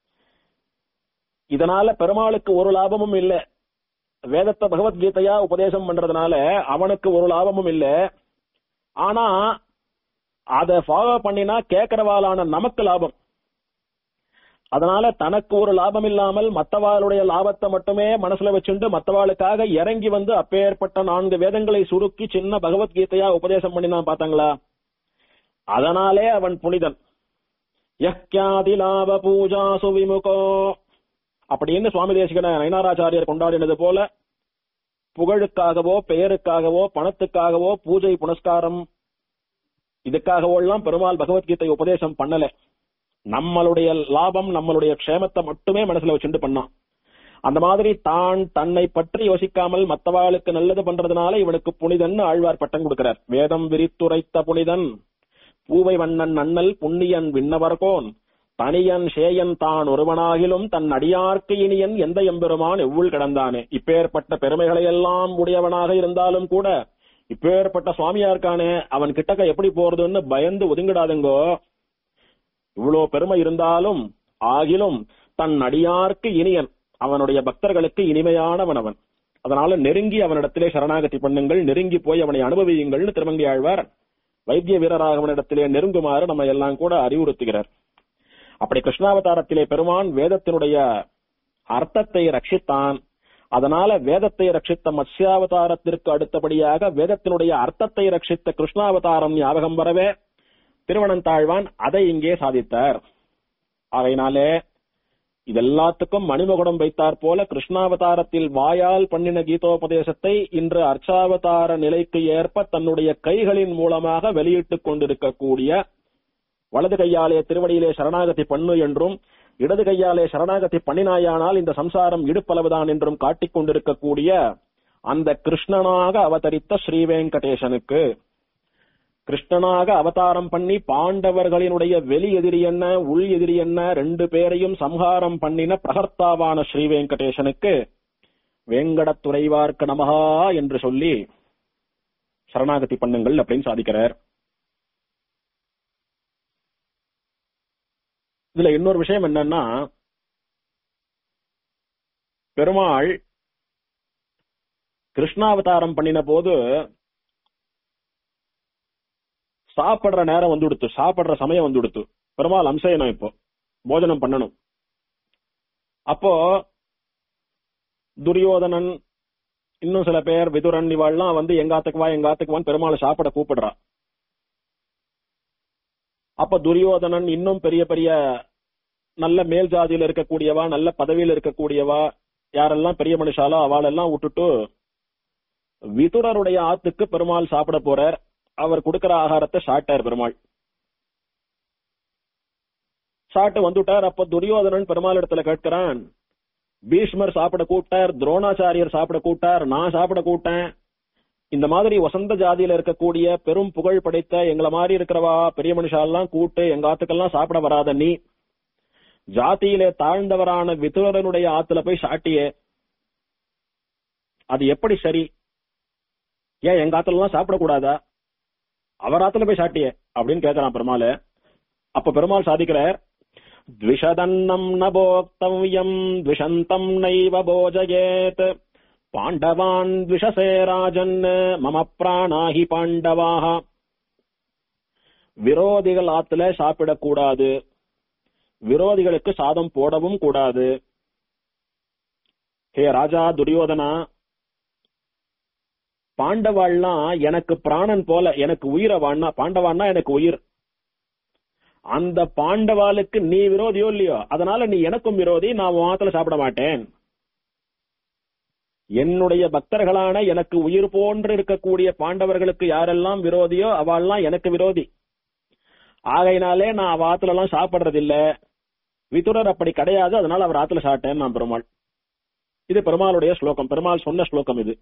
இதனால பெருமாளுக்கு ஒரு லாபமும் இல்ல வேதத்தை பகவத்கீதையா உபதேசம் பண்றதுனால அவனுக்கு ஒரு லாபமும் இல்ல ஆனா அத ஃபாலோ பண்ணினா கேட்கறவாளான நமக்கு லாபம் அதனால தனக்கு ஒரு லாபம் இல்லாமல் மத்தவாளுடைய லாபத்தை மட்டுமே மனசுல வச்சுண்டு மத்தவாளுக்காக இறங்கி வந்து அப்பேற்பட்ட நான்கு வேதங்களை சுருக்கி சின்ன பகவத்கீதையா உபதேசம் பண்ணினான் பாத்தாங்களா அதனாலே அவன் புனிதன் யக்யாதி லாப பூஜா சுவிமுகோ அப்படின்னு சுவாமி தேசிகன நயனாராச்சாரியர் கொண்டாடினது போல புகழுக்காகவோ பெயருக்காகவோ பணத்துக்காகவோ பூஜை புனஸ்காரம் இதுக்காகவோ எல்லாம் பெருமாள் பகவத்கீதை உபதேசம் பண்ணல நம்மளுடைய லாபம் நம்மளுடைய க்ஷேமத்தை மட்டுமே மனசுல வச்சுட்டு பண்ணான் அந்த மாதிரி தான் தன்னை பற்றி யோசிக்காமல் மத்தவாளுக்கு நல்லது பண்றதுனால இவனுக்கு புனிதன் ஆழ்வார் பட்டம் கொடுக்கிறார் வேதம் விரித்துரைத்த புனிதன் பூவை வண்ணன் அண்ணல் புண்ணியன் விண்ணவர்கோன் தனியன் சேயன் தான் ஒருவனாகிலும் தன் அடியார்க்கு இனியன் எந்த எம்பெருமான் எவ்வுள் கிடந்தானே இப்பேற்பட்ட பெருமைகளை எல்லாம் உடையவனாக இருந்தாலும் கூட இப்பேற்பட்ட சுவாமியா இருக்கானே அவன் கிட்டக்க எப்படி போறதுன்னு பயந்து ஒதுங்கிடாதுங்கோ இவ்வளோ பெருமை இருந்தாலும் ஆகிலும் தன் அடியார்க்கு இனியன் அவனுடைய பக்தர்களுக்கு இனிமையானவன் அவன் அதனால நெருங்கி அவனிடத்திலே சரணாகதி பண்ணுங்கள் நெருங்கி போய் அவனை அனுபவியுங்கள்னு திருமங்கி ஆழ்வார் வைத்திய வீரராகவனிடத்திலே நெருங்குமாறு நம்ம எல்லாம் கூட அறிவுறுத்துகிறார் அப்படி கிருஷ்ணாவதாரத்திலே பெருமான் வேதத்தினுடைய அர்த்தத்தை ரட்சித்தான் அதனால வேதத்தை ரட்சித்த மத்ஸ்யாவதாரத்திற்கு அடுத்தபடியாக வேதத்தினுடைய அர்த்தத்தை ரட்சித்த கிருஷ்ணாவதாரம் ஞாபகம் வரவே திருவனந்தாழ்வான் அதை இங்கே சாதித்தார் ஆகையினாலே இதெல்லாத்துக்கும் மணிமகுடம் வைத்தார் போல கிருஷ்ணாவதாரத்தில் வாயால் பண்ணின கீதோபதேசத்தை இன்று அர்ச்சாவதார நிலைக்கு ஏற்ப தன்னுடைய கைகளின் மூலமாக வெளியிட்டுக் கொண்டிருக்கக்கூடிய வலது கையாலே திருவடியிலே சரணாகதி பண்ணு என்றும் இடது கையாலே சரணாகதி பண்ணினாயானால் இந்த சம்சாரம் இடுப்பளவுதான் என்றும் காட்டிக் கொண்டிருக்கக்கூடிய அந்த கிருஷ்ணனாக அவதரித்த ஸ்ரீ வெங்கடேசனுக்கு கிருஷ்ணனாக அவதாரம் பண்ணி பாண்டவர்களினுடைய வெளி எதிரி என்ன உள் எதிரி என்ன ரெண்டு பேரையும் சம்ஹாரம் பண்ணின பிரகர்த்தாவான ஸ்ரீ வெங்கடேசனுக்கு வேங்கடத்துறைவார்க்கு நமகா என்று சொல்லி சரணாகதி பண்ணுங்கள் அப்படின்னு சாதிக்கிறார் இதுல இன்னொரு விஷயம் என்னன்னா பெருமாள் கிருஷ்ணாவதாரம் பண்ணின போது சாப்பிடுற நேரம் வந்து கொடுத்து சாப்பிடுற சமயம் வந்து கொடுத்து பெருமாள் அம்சயனம் இப்போ போஜனம் பண்ணணும் அப்போ துரியோதனன் இன்னும் சில பேர் விதுரன் இவாள்லாம் வந்து எங்காத்துக்கு வா எங்காத்துக்கு வான்னு பெருமாளை சாப்பிட கூப்பிடுறா அப்ப துரியோதனன் இன்னும் பெரிய பெரிய நல்ல மேல் ஜாதியில இருக்கக்கூடியவா நல்ல பதவியில இருக்கக்கூடியவா யாரெல்லாம் பெரிய மனுஷாலோ அவளெல்லாம் விட்டுட்டு விதுரருடைய ஆத்துக்கு பெருமாள் சாப்பிட போறார் அவர் கொடுக்கிற ஆகாரத்தை சாட்டார் பெருமாள் சாட்டு வந்துட்டார் அப்ப துரியோதனன் பெருமாள் இடத்துல கேட்கிறான் பீஷ்மர் சாப்பிட கூட்டார் துரோணாச்சாரியர் சாப்பிட கூட்டார் நான் சாப்பிட கூட்டேன் இந்த மாதிரி வசந்த ஜாதியில இருக்கக்கூடிய பெரும் புகழ் படைத்த எங்களை மாதிரி இருக்கிறவா பெரிய மனுஷாலாம் கூட்டு எங்க ஆத்துக்கெல்லாம் சாப்பிட வராத நீ ஜாதியிலே தாழ்ந்தவரான விதுரனுடைய ஆத்துல போய் சாட்டியே அது எப்படி சரி ஏன் எங்க ஆத்துல எல்லாம் சாப்பிடக்கூடாதா அவர் ஆத்துல போய் சாட்டியே அப்படின்னு கேட்கிறான் பெருமாள் அப்ப பெருமாள் சாதிக்கிறார் द्विषदन्नम् न भोक्तव्यम् द्विषन्तम् नैव भोजयेत् पाण्डवान् द्विषसे राजन् मम प्राणा हि पाण्डवाः விரோதிகள் ஆத்துல சாப்பிடக்கூடாது விரோதிகளுக்கு சாதம் போடவும் கூடாது ஹே ராஜா துரியோதனா பாண்டவாள்லாம் எனக்கு பிராணன் போல எனக்கு உயிரை வாண்ணா பாண்டவான்னா எனக்கு உயிர் அந்த பாண்டவாளுக்கு நீ விரோதியோ இல்லையோ அதனால நீ எனக்கும் விரோதி நான் உன் ஆத்துல சாப்பிட மாட்டேன் என்னுடைய பக்தர்களான எனக்கு உயிர் போன்று இருக்கக்கூடிய பாண்டவர்களுக்கு யாரெல்லாம் விரோதியோ அவள்லாம் எனக்கு விரோதி ஆகையினாலே நான் அவ ஆத்துல எல்லாம் சாப்பிடுறது இல்ல விதுரர் அப்படி கிடையாது அதனால அவர் ஆத்துல சாப்பிட்டேன் நான் பெருமாள் இது பெருமாளுடைய ஸ்லோகம் பெருமாள் சொன்ன ஸ்லோகம் இது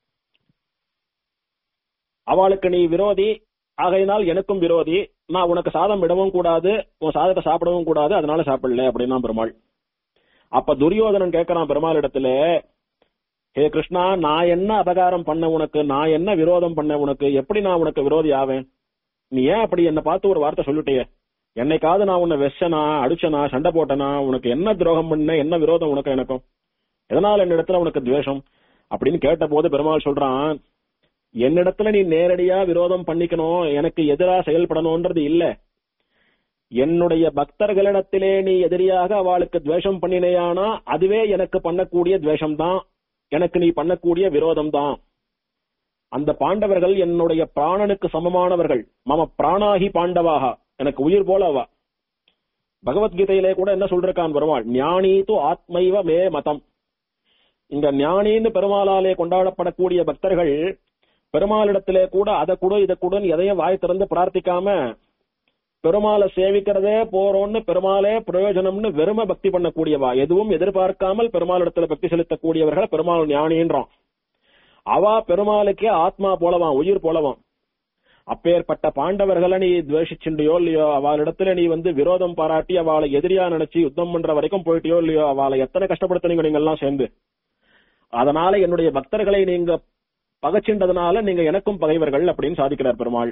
அவளுக்கு நீ விரோதி ஆகையினால் எனக்கும் விரோதி நான் உனக்கு சாதம் விடவும் கூடாது உன் சாதத்தை சாப்பிடவும் கூடாது அதனால சாப்பிடல அப்படின்னா பெருமாள் அப்ப துரியோதனன் கேட்கறான் பெருமாள் இடத்துல ஹே கிருஷ்ணா நான் என்ன அபகாரம் பண்ண உனக்கு நான் என்ன விரோதம் பண்ண உனக்கு எப்படி நான் உனக்கு விரோதி ஆவேன் நீ ஏன் அப்படி என்ன பார்த்து ஒரு வார்த்தை சொல்லிட்டியே என்னைக்காவது நான் உன்னை வெச்சனா அடிச்சனா சண்டை போட்டனா உனக்கு என்ன துரோகம் பண்ண என்ன விரோதம் உனக்கு எனக்கும் எதனால என்னிடத்துல உனக்கு துவேஷம் அப்படின்னு கேட்ட போது பெருமாள் சொல்றான் என்னிடத்துல நீ நேரடியா விரோதம் பண்ணிக்கணும் எனக்கு எதிரா செயல்படணும்ன்றது இல்ல என்னுடைய பக்தர்களிடத்திலே நீ எதிரியாக அவளுக்கு துவேஷம் பண்ணினேயானா அதுவே எனக்கு பண்ணக்கூடிய துவேஷம் தான் எனக்கு நீ பண்ணக்கூடிய விரோதம் தான் அந்த பாண்டவர்கள் என்னுடைய பிராணனுக்கு சமமானவர்கள் மம பிராணாகி பாண்டவாக எனக்கு உயிர் போல அவா பகவத்கீதையிலே கூட என்ன சொல்றான் பெருமாள் ஞானி து ஆத்மைவ மே மதம் இந்த ஞானின்னு பெருமாளாலே கொண்டாடப்படக்கூடிய பக்தர்கள் பெருமாளிடத்திலே கூட அதை கூட இதை கூட எதையும் வாய் திறந்து பிரார்த்திக்காம பெருமாளை சேவிக்கிறதே போறோம்னு பெருமாளே பிரயோஜனம்னு வெறும பக்தி பண்ணக்கூடியவா எதுவும் எதிர்பார்க்காமல் பெருமாளிடத்துல பக்தி செலுத்தக்கூடியவர்கள் பெருமாள் ஞானின்றான் அவா பெருமாளுக்கே ஆத்மா போலவான் உயிர் போலவான் அப்பேற்பட்ட பாண்டவர்களை நீ துவேஷிச்சுண்டியோ இல்லையோ அவளிடத்துல நீ வந்து விரோதம் பாராட்டி அவளை எதிரியா நினைச்சு யுத்தம் பண்ற வரைக்கும் போயிட்டியோ இல்லையோ அவளை எத்தனை கஷ்டப்படுத்துனீங்க நீங்க எல்லாம் சேர்ந்து அதனால என்னுடைய பக்தர்களை நீங்க பகச்சின்றதுனால நீங்க எனக்கும் பகைவர்கள் அப்படின்னு சாதிக்கிறார் பெருமாள்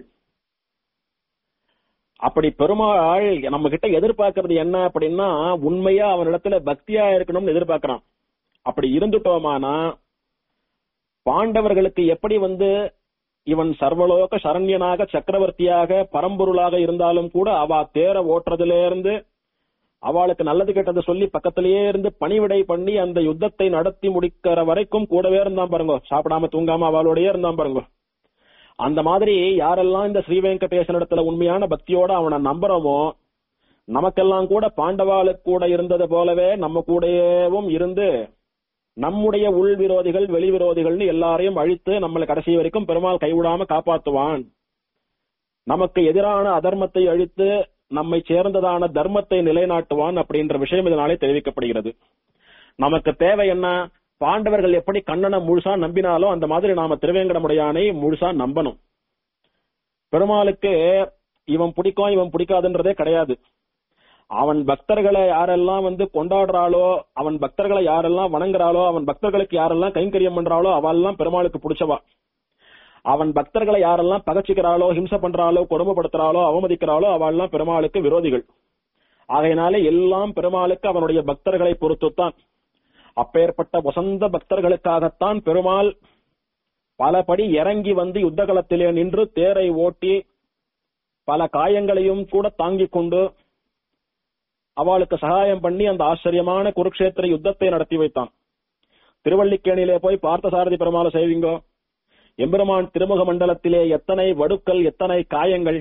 அப்படி பெருமாள் நம்ம கிட்ட எதிர்பார்க்கறது என்ன அப்படின்னா உண்மையா அவனிடத்துல பக்தியா இருக்கணும்னு எதிர்பார்க்கறான் அப்படி இருந்துட்டோமானா பாண்டவர்களுக்கு எப்படி வந்து இவன் சர்வலோக சரண்யனாக சக்கரவர்த்தியாக பரம்பொருளாக இருந்தாலும் கூட அவ தேர ஓட்டுறதுல இருந்து அவளுக்கு நல்லது கெட்டது சொல்லி பக்கத்திலேயே இருந்து பணிவிடை பண்ணி அந்த யுத்தத்தை நடத்தி முடிக்கிற வரைக்கும் கூடவே இருந்தான் பாருங்க சாப்பிடாம தூங்காம அவளோடயே இருந்தான் பாருங்க அந்த மாதிரி யாரெல்லாம் இந்த ஸ்ரீ வெங்கடேசன் இடத்துல உண்மையான பக்தியோட அவனை நம்புறோமோ நமக்கெல்லாம் கூட பாண்டவாளுக்கு கூட இருந்தது போலவே நம்ம கூடயேவும் இருந்து நம்முடைய உள் விரோதிகள் வெளி விரோதிகள்னு எல்லாரையும் அழித்து நம்மளை கடைசி வரைக்கும் பெருமாள் கைவிடாம காப்பாத்துவான் நமக்கு எதிரான அதர்மத்தை அழித்து நம்மை சேர்ந்ததான தர்மத்தை நிலைநாட்டுவான் அப்படின்ற விஷயம் இதனாலே தெரிவிக்கப்படுகிறது நமக்கு தேவை என்ன பாண்டவர்கள் எப்படி கண்ணனை முழுசா நம்பினாலோ அந்த மாதிரி நாம திருவேங்கடமுடையானை முழுசா நம்பணும் பெருமாளுக்கு இவன் பிடிக்கும் இவன் பிடிக்காதுன்றதே கிடையாது அவன் பக்தர்களை யாரெல்லாம் வந்து கொண்டாடுறாளோ அவன் பக்தர்களை யாரெல்லாம் வணங்குறாளோ அவன் பக்தர்களுக்கு யாரெல்லாம் கைங்கரியம் பண்றாளோ அவெல்லாம் பெருமாளுக்கு பிடிச்சவா அவன் பக்தர்களை யாரெல்லாம் பகச்சிக்கிறாளோ ஹிம்சை பண்றாளோ கொடுமைப்படுத்துறாளோ அவமதிக்கிறாளோ அவெல்லாம் பெருமாளுக்கு விரோதிகள் ஆகையினாலே எல்லாம் பெருமாளுக்கு அவனுடைய பக்தர்களை பொறுத்துத்தான் அப்பேற்பட்ட வசந்த பக்தர்களுக்காகத்தான் பெருமாள் பலபடி இறங்கி வந்து யுத்தகலத்திலே நின்று தேரை ஓட்டி பல காயங்களையும் கூட தாங்கிக் கொண்டு அவளுக்கு சகாயம் பண்ணி அந்த ஆச்சரியமான குருக்ஷேத்திர யுத்தத்தை நடத்தி வைத்தான் திருவள்ளிக்கேணியிலே போய் பார்த்தசாரதி பெருமாளை செய்வீங்கோ எம்பெருமான் திருமுக மண்டலத்திலே எத்தனை வடுக்கள் எத்தனை காயங்கள்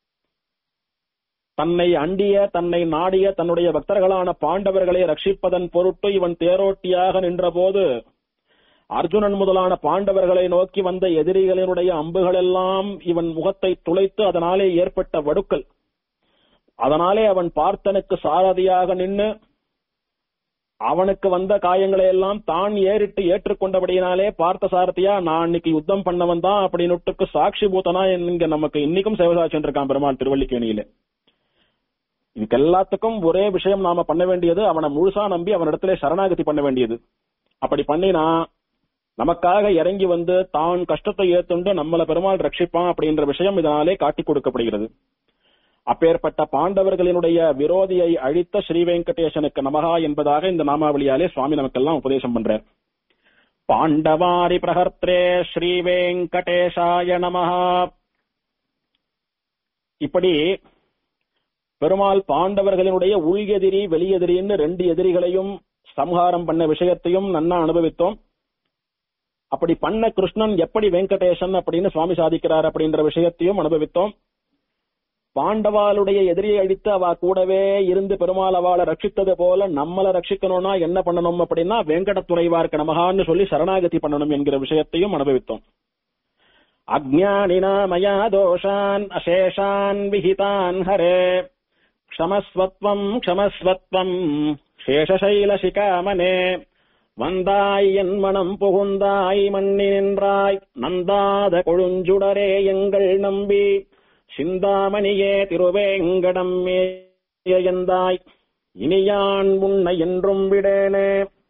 தன்னை அண்டிய தன்னை நாடிய தன்னுடைய பக்தர்களான பாண்டவர்களை ரட்சிப்பதன் பொருட்டு இவன் தேரோட்டியாக நின்றபோது அர்ஜுனன் முதலான பாண்டவர்களை நோக்கி வந்த எதிரிகளினுடைய அம்புகளெல்லாம் இவன் முகத்தை துளைத்து அதனாலே ஏற்பட்ட வடுக்கள் அதனாலே அவன் பார்த்தனுக்கு சாரதியாக நின்னு அவனுக்கு வந்த காயங்களை எல்லாம் தான் ஏறிட்டு ஏற்றுக்கொண்டபடியினாலே பார்த்த சாரதியா நான் இன்னைக்கு யுத்தம் பண்ணவன் தான் அப்படின்னுட்டுக்கு சாட்சி பூத்தனா இங்க நமக்கு இன்னைக்கும் சேவசாட்சி இருக்கான் பெருமாள் திருவள்ளிக்கேணியில இதுக்கு எல்லாத்துக்கும் ஒரே விஷயம் நாம பண்ண வேண்டியது அவனை முழுசா நம்பி அவனிடத்திலே சரணாகதி பண்ண வேண்டியது அப்படி பண்ணினா நமக்காக இறங்கி வந்து தான் கஷ்டத்தை ஏத்துண்டு நம்மள பெருமாள் ரட்சிப்பான் அப்படின்ற விஷயம் இதனாலே காட்டி கொடுக்கப்படுகிறது அப்பேற்பட்ட பாண்டவர்களினுடைய விரோதியை அழித்த ஸ்ரீ வெங்கடேசனுக்கு நமகா என்பதாக இந்த நாமாவளியாலே சுவாமி நமக்கெல்லாம் உபதேசம் பண்றார் பாண்டவாரி பிரகர்த்தே ஸ்ரீ வெங்கடேசாய நமஹா இப்படி பெருமாள் பாண்டவர்களினுடைய உள் எதிரி வெளியெதிரின்னு ரெண்டு எதிரிகளையும் சம்ஹாரம் பண்ண விஷயத்தையும் நன்னா அனுபவித்தோம் அப்படி பண்ண கிருஷ்ணன் எப்படி வெங்கடேசன் அப்படின்னு சுவாமி சாதிக்கிறார் அப்படின்ற விஷயத்தையும் அனுபவித்தோம் பாண்டவாளுடைய எதிரியை அடித்து அவ கூடவே இருந்து பெருமாள் அவளை ரட்சித்தது போல நம்மளை ரட்சிக்கணும்னா என்ன பண்ணணும் அப்படின்னா வெங்கடத்துறைவார்க்க நமகான்னு சொல்லி சரணாகதி பண்ணணும் என்கிற விஷயத்தையும் அனுபவித்தோம் அஜ்ஞானினா மயா தோஷான் அசேஷான் விஹிதான் ஹரே க்ஷமஸ்வத்வம் க்ஷமஸ்வத்வம் சேஷசைலசிகாமனே வந்தாய் என் மனம் புகுந்தாய் மண்ணி நின்றாய் நந்தாத கொழுஞ்சுடரே எங்கள் நம்பி சிந்தாமணியே திருவேங்கடம் மேயந்தாய் இனியான் உன்னை என்றும் விடேனே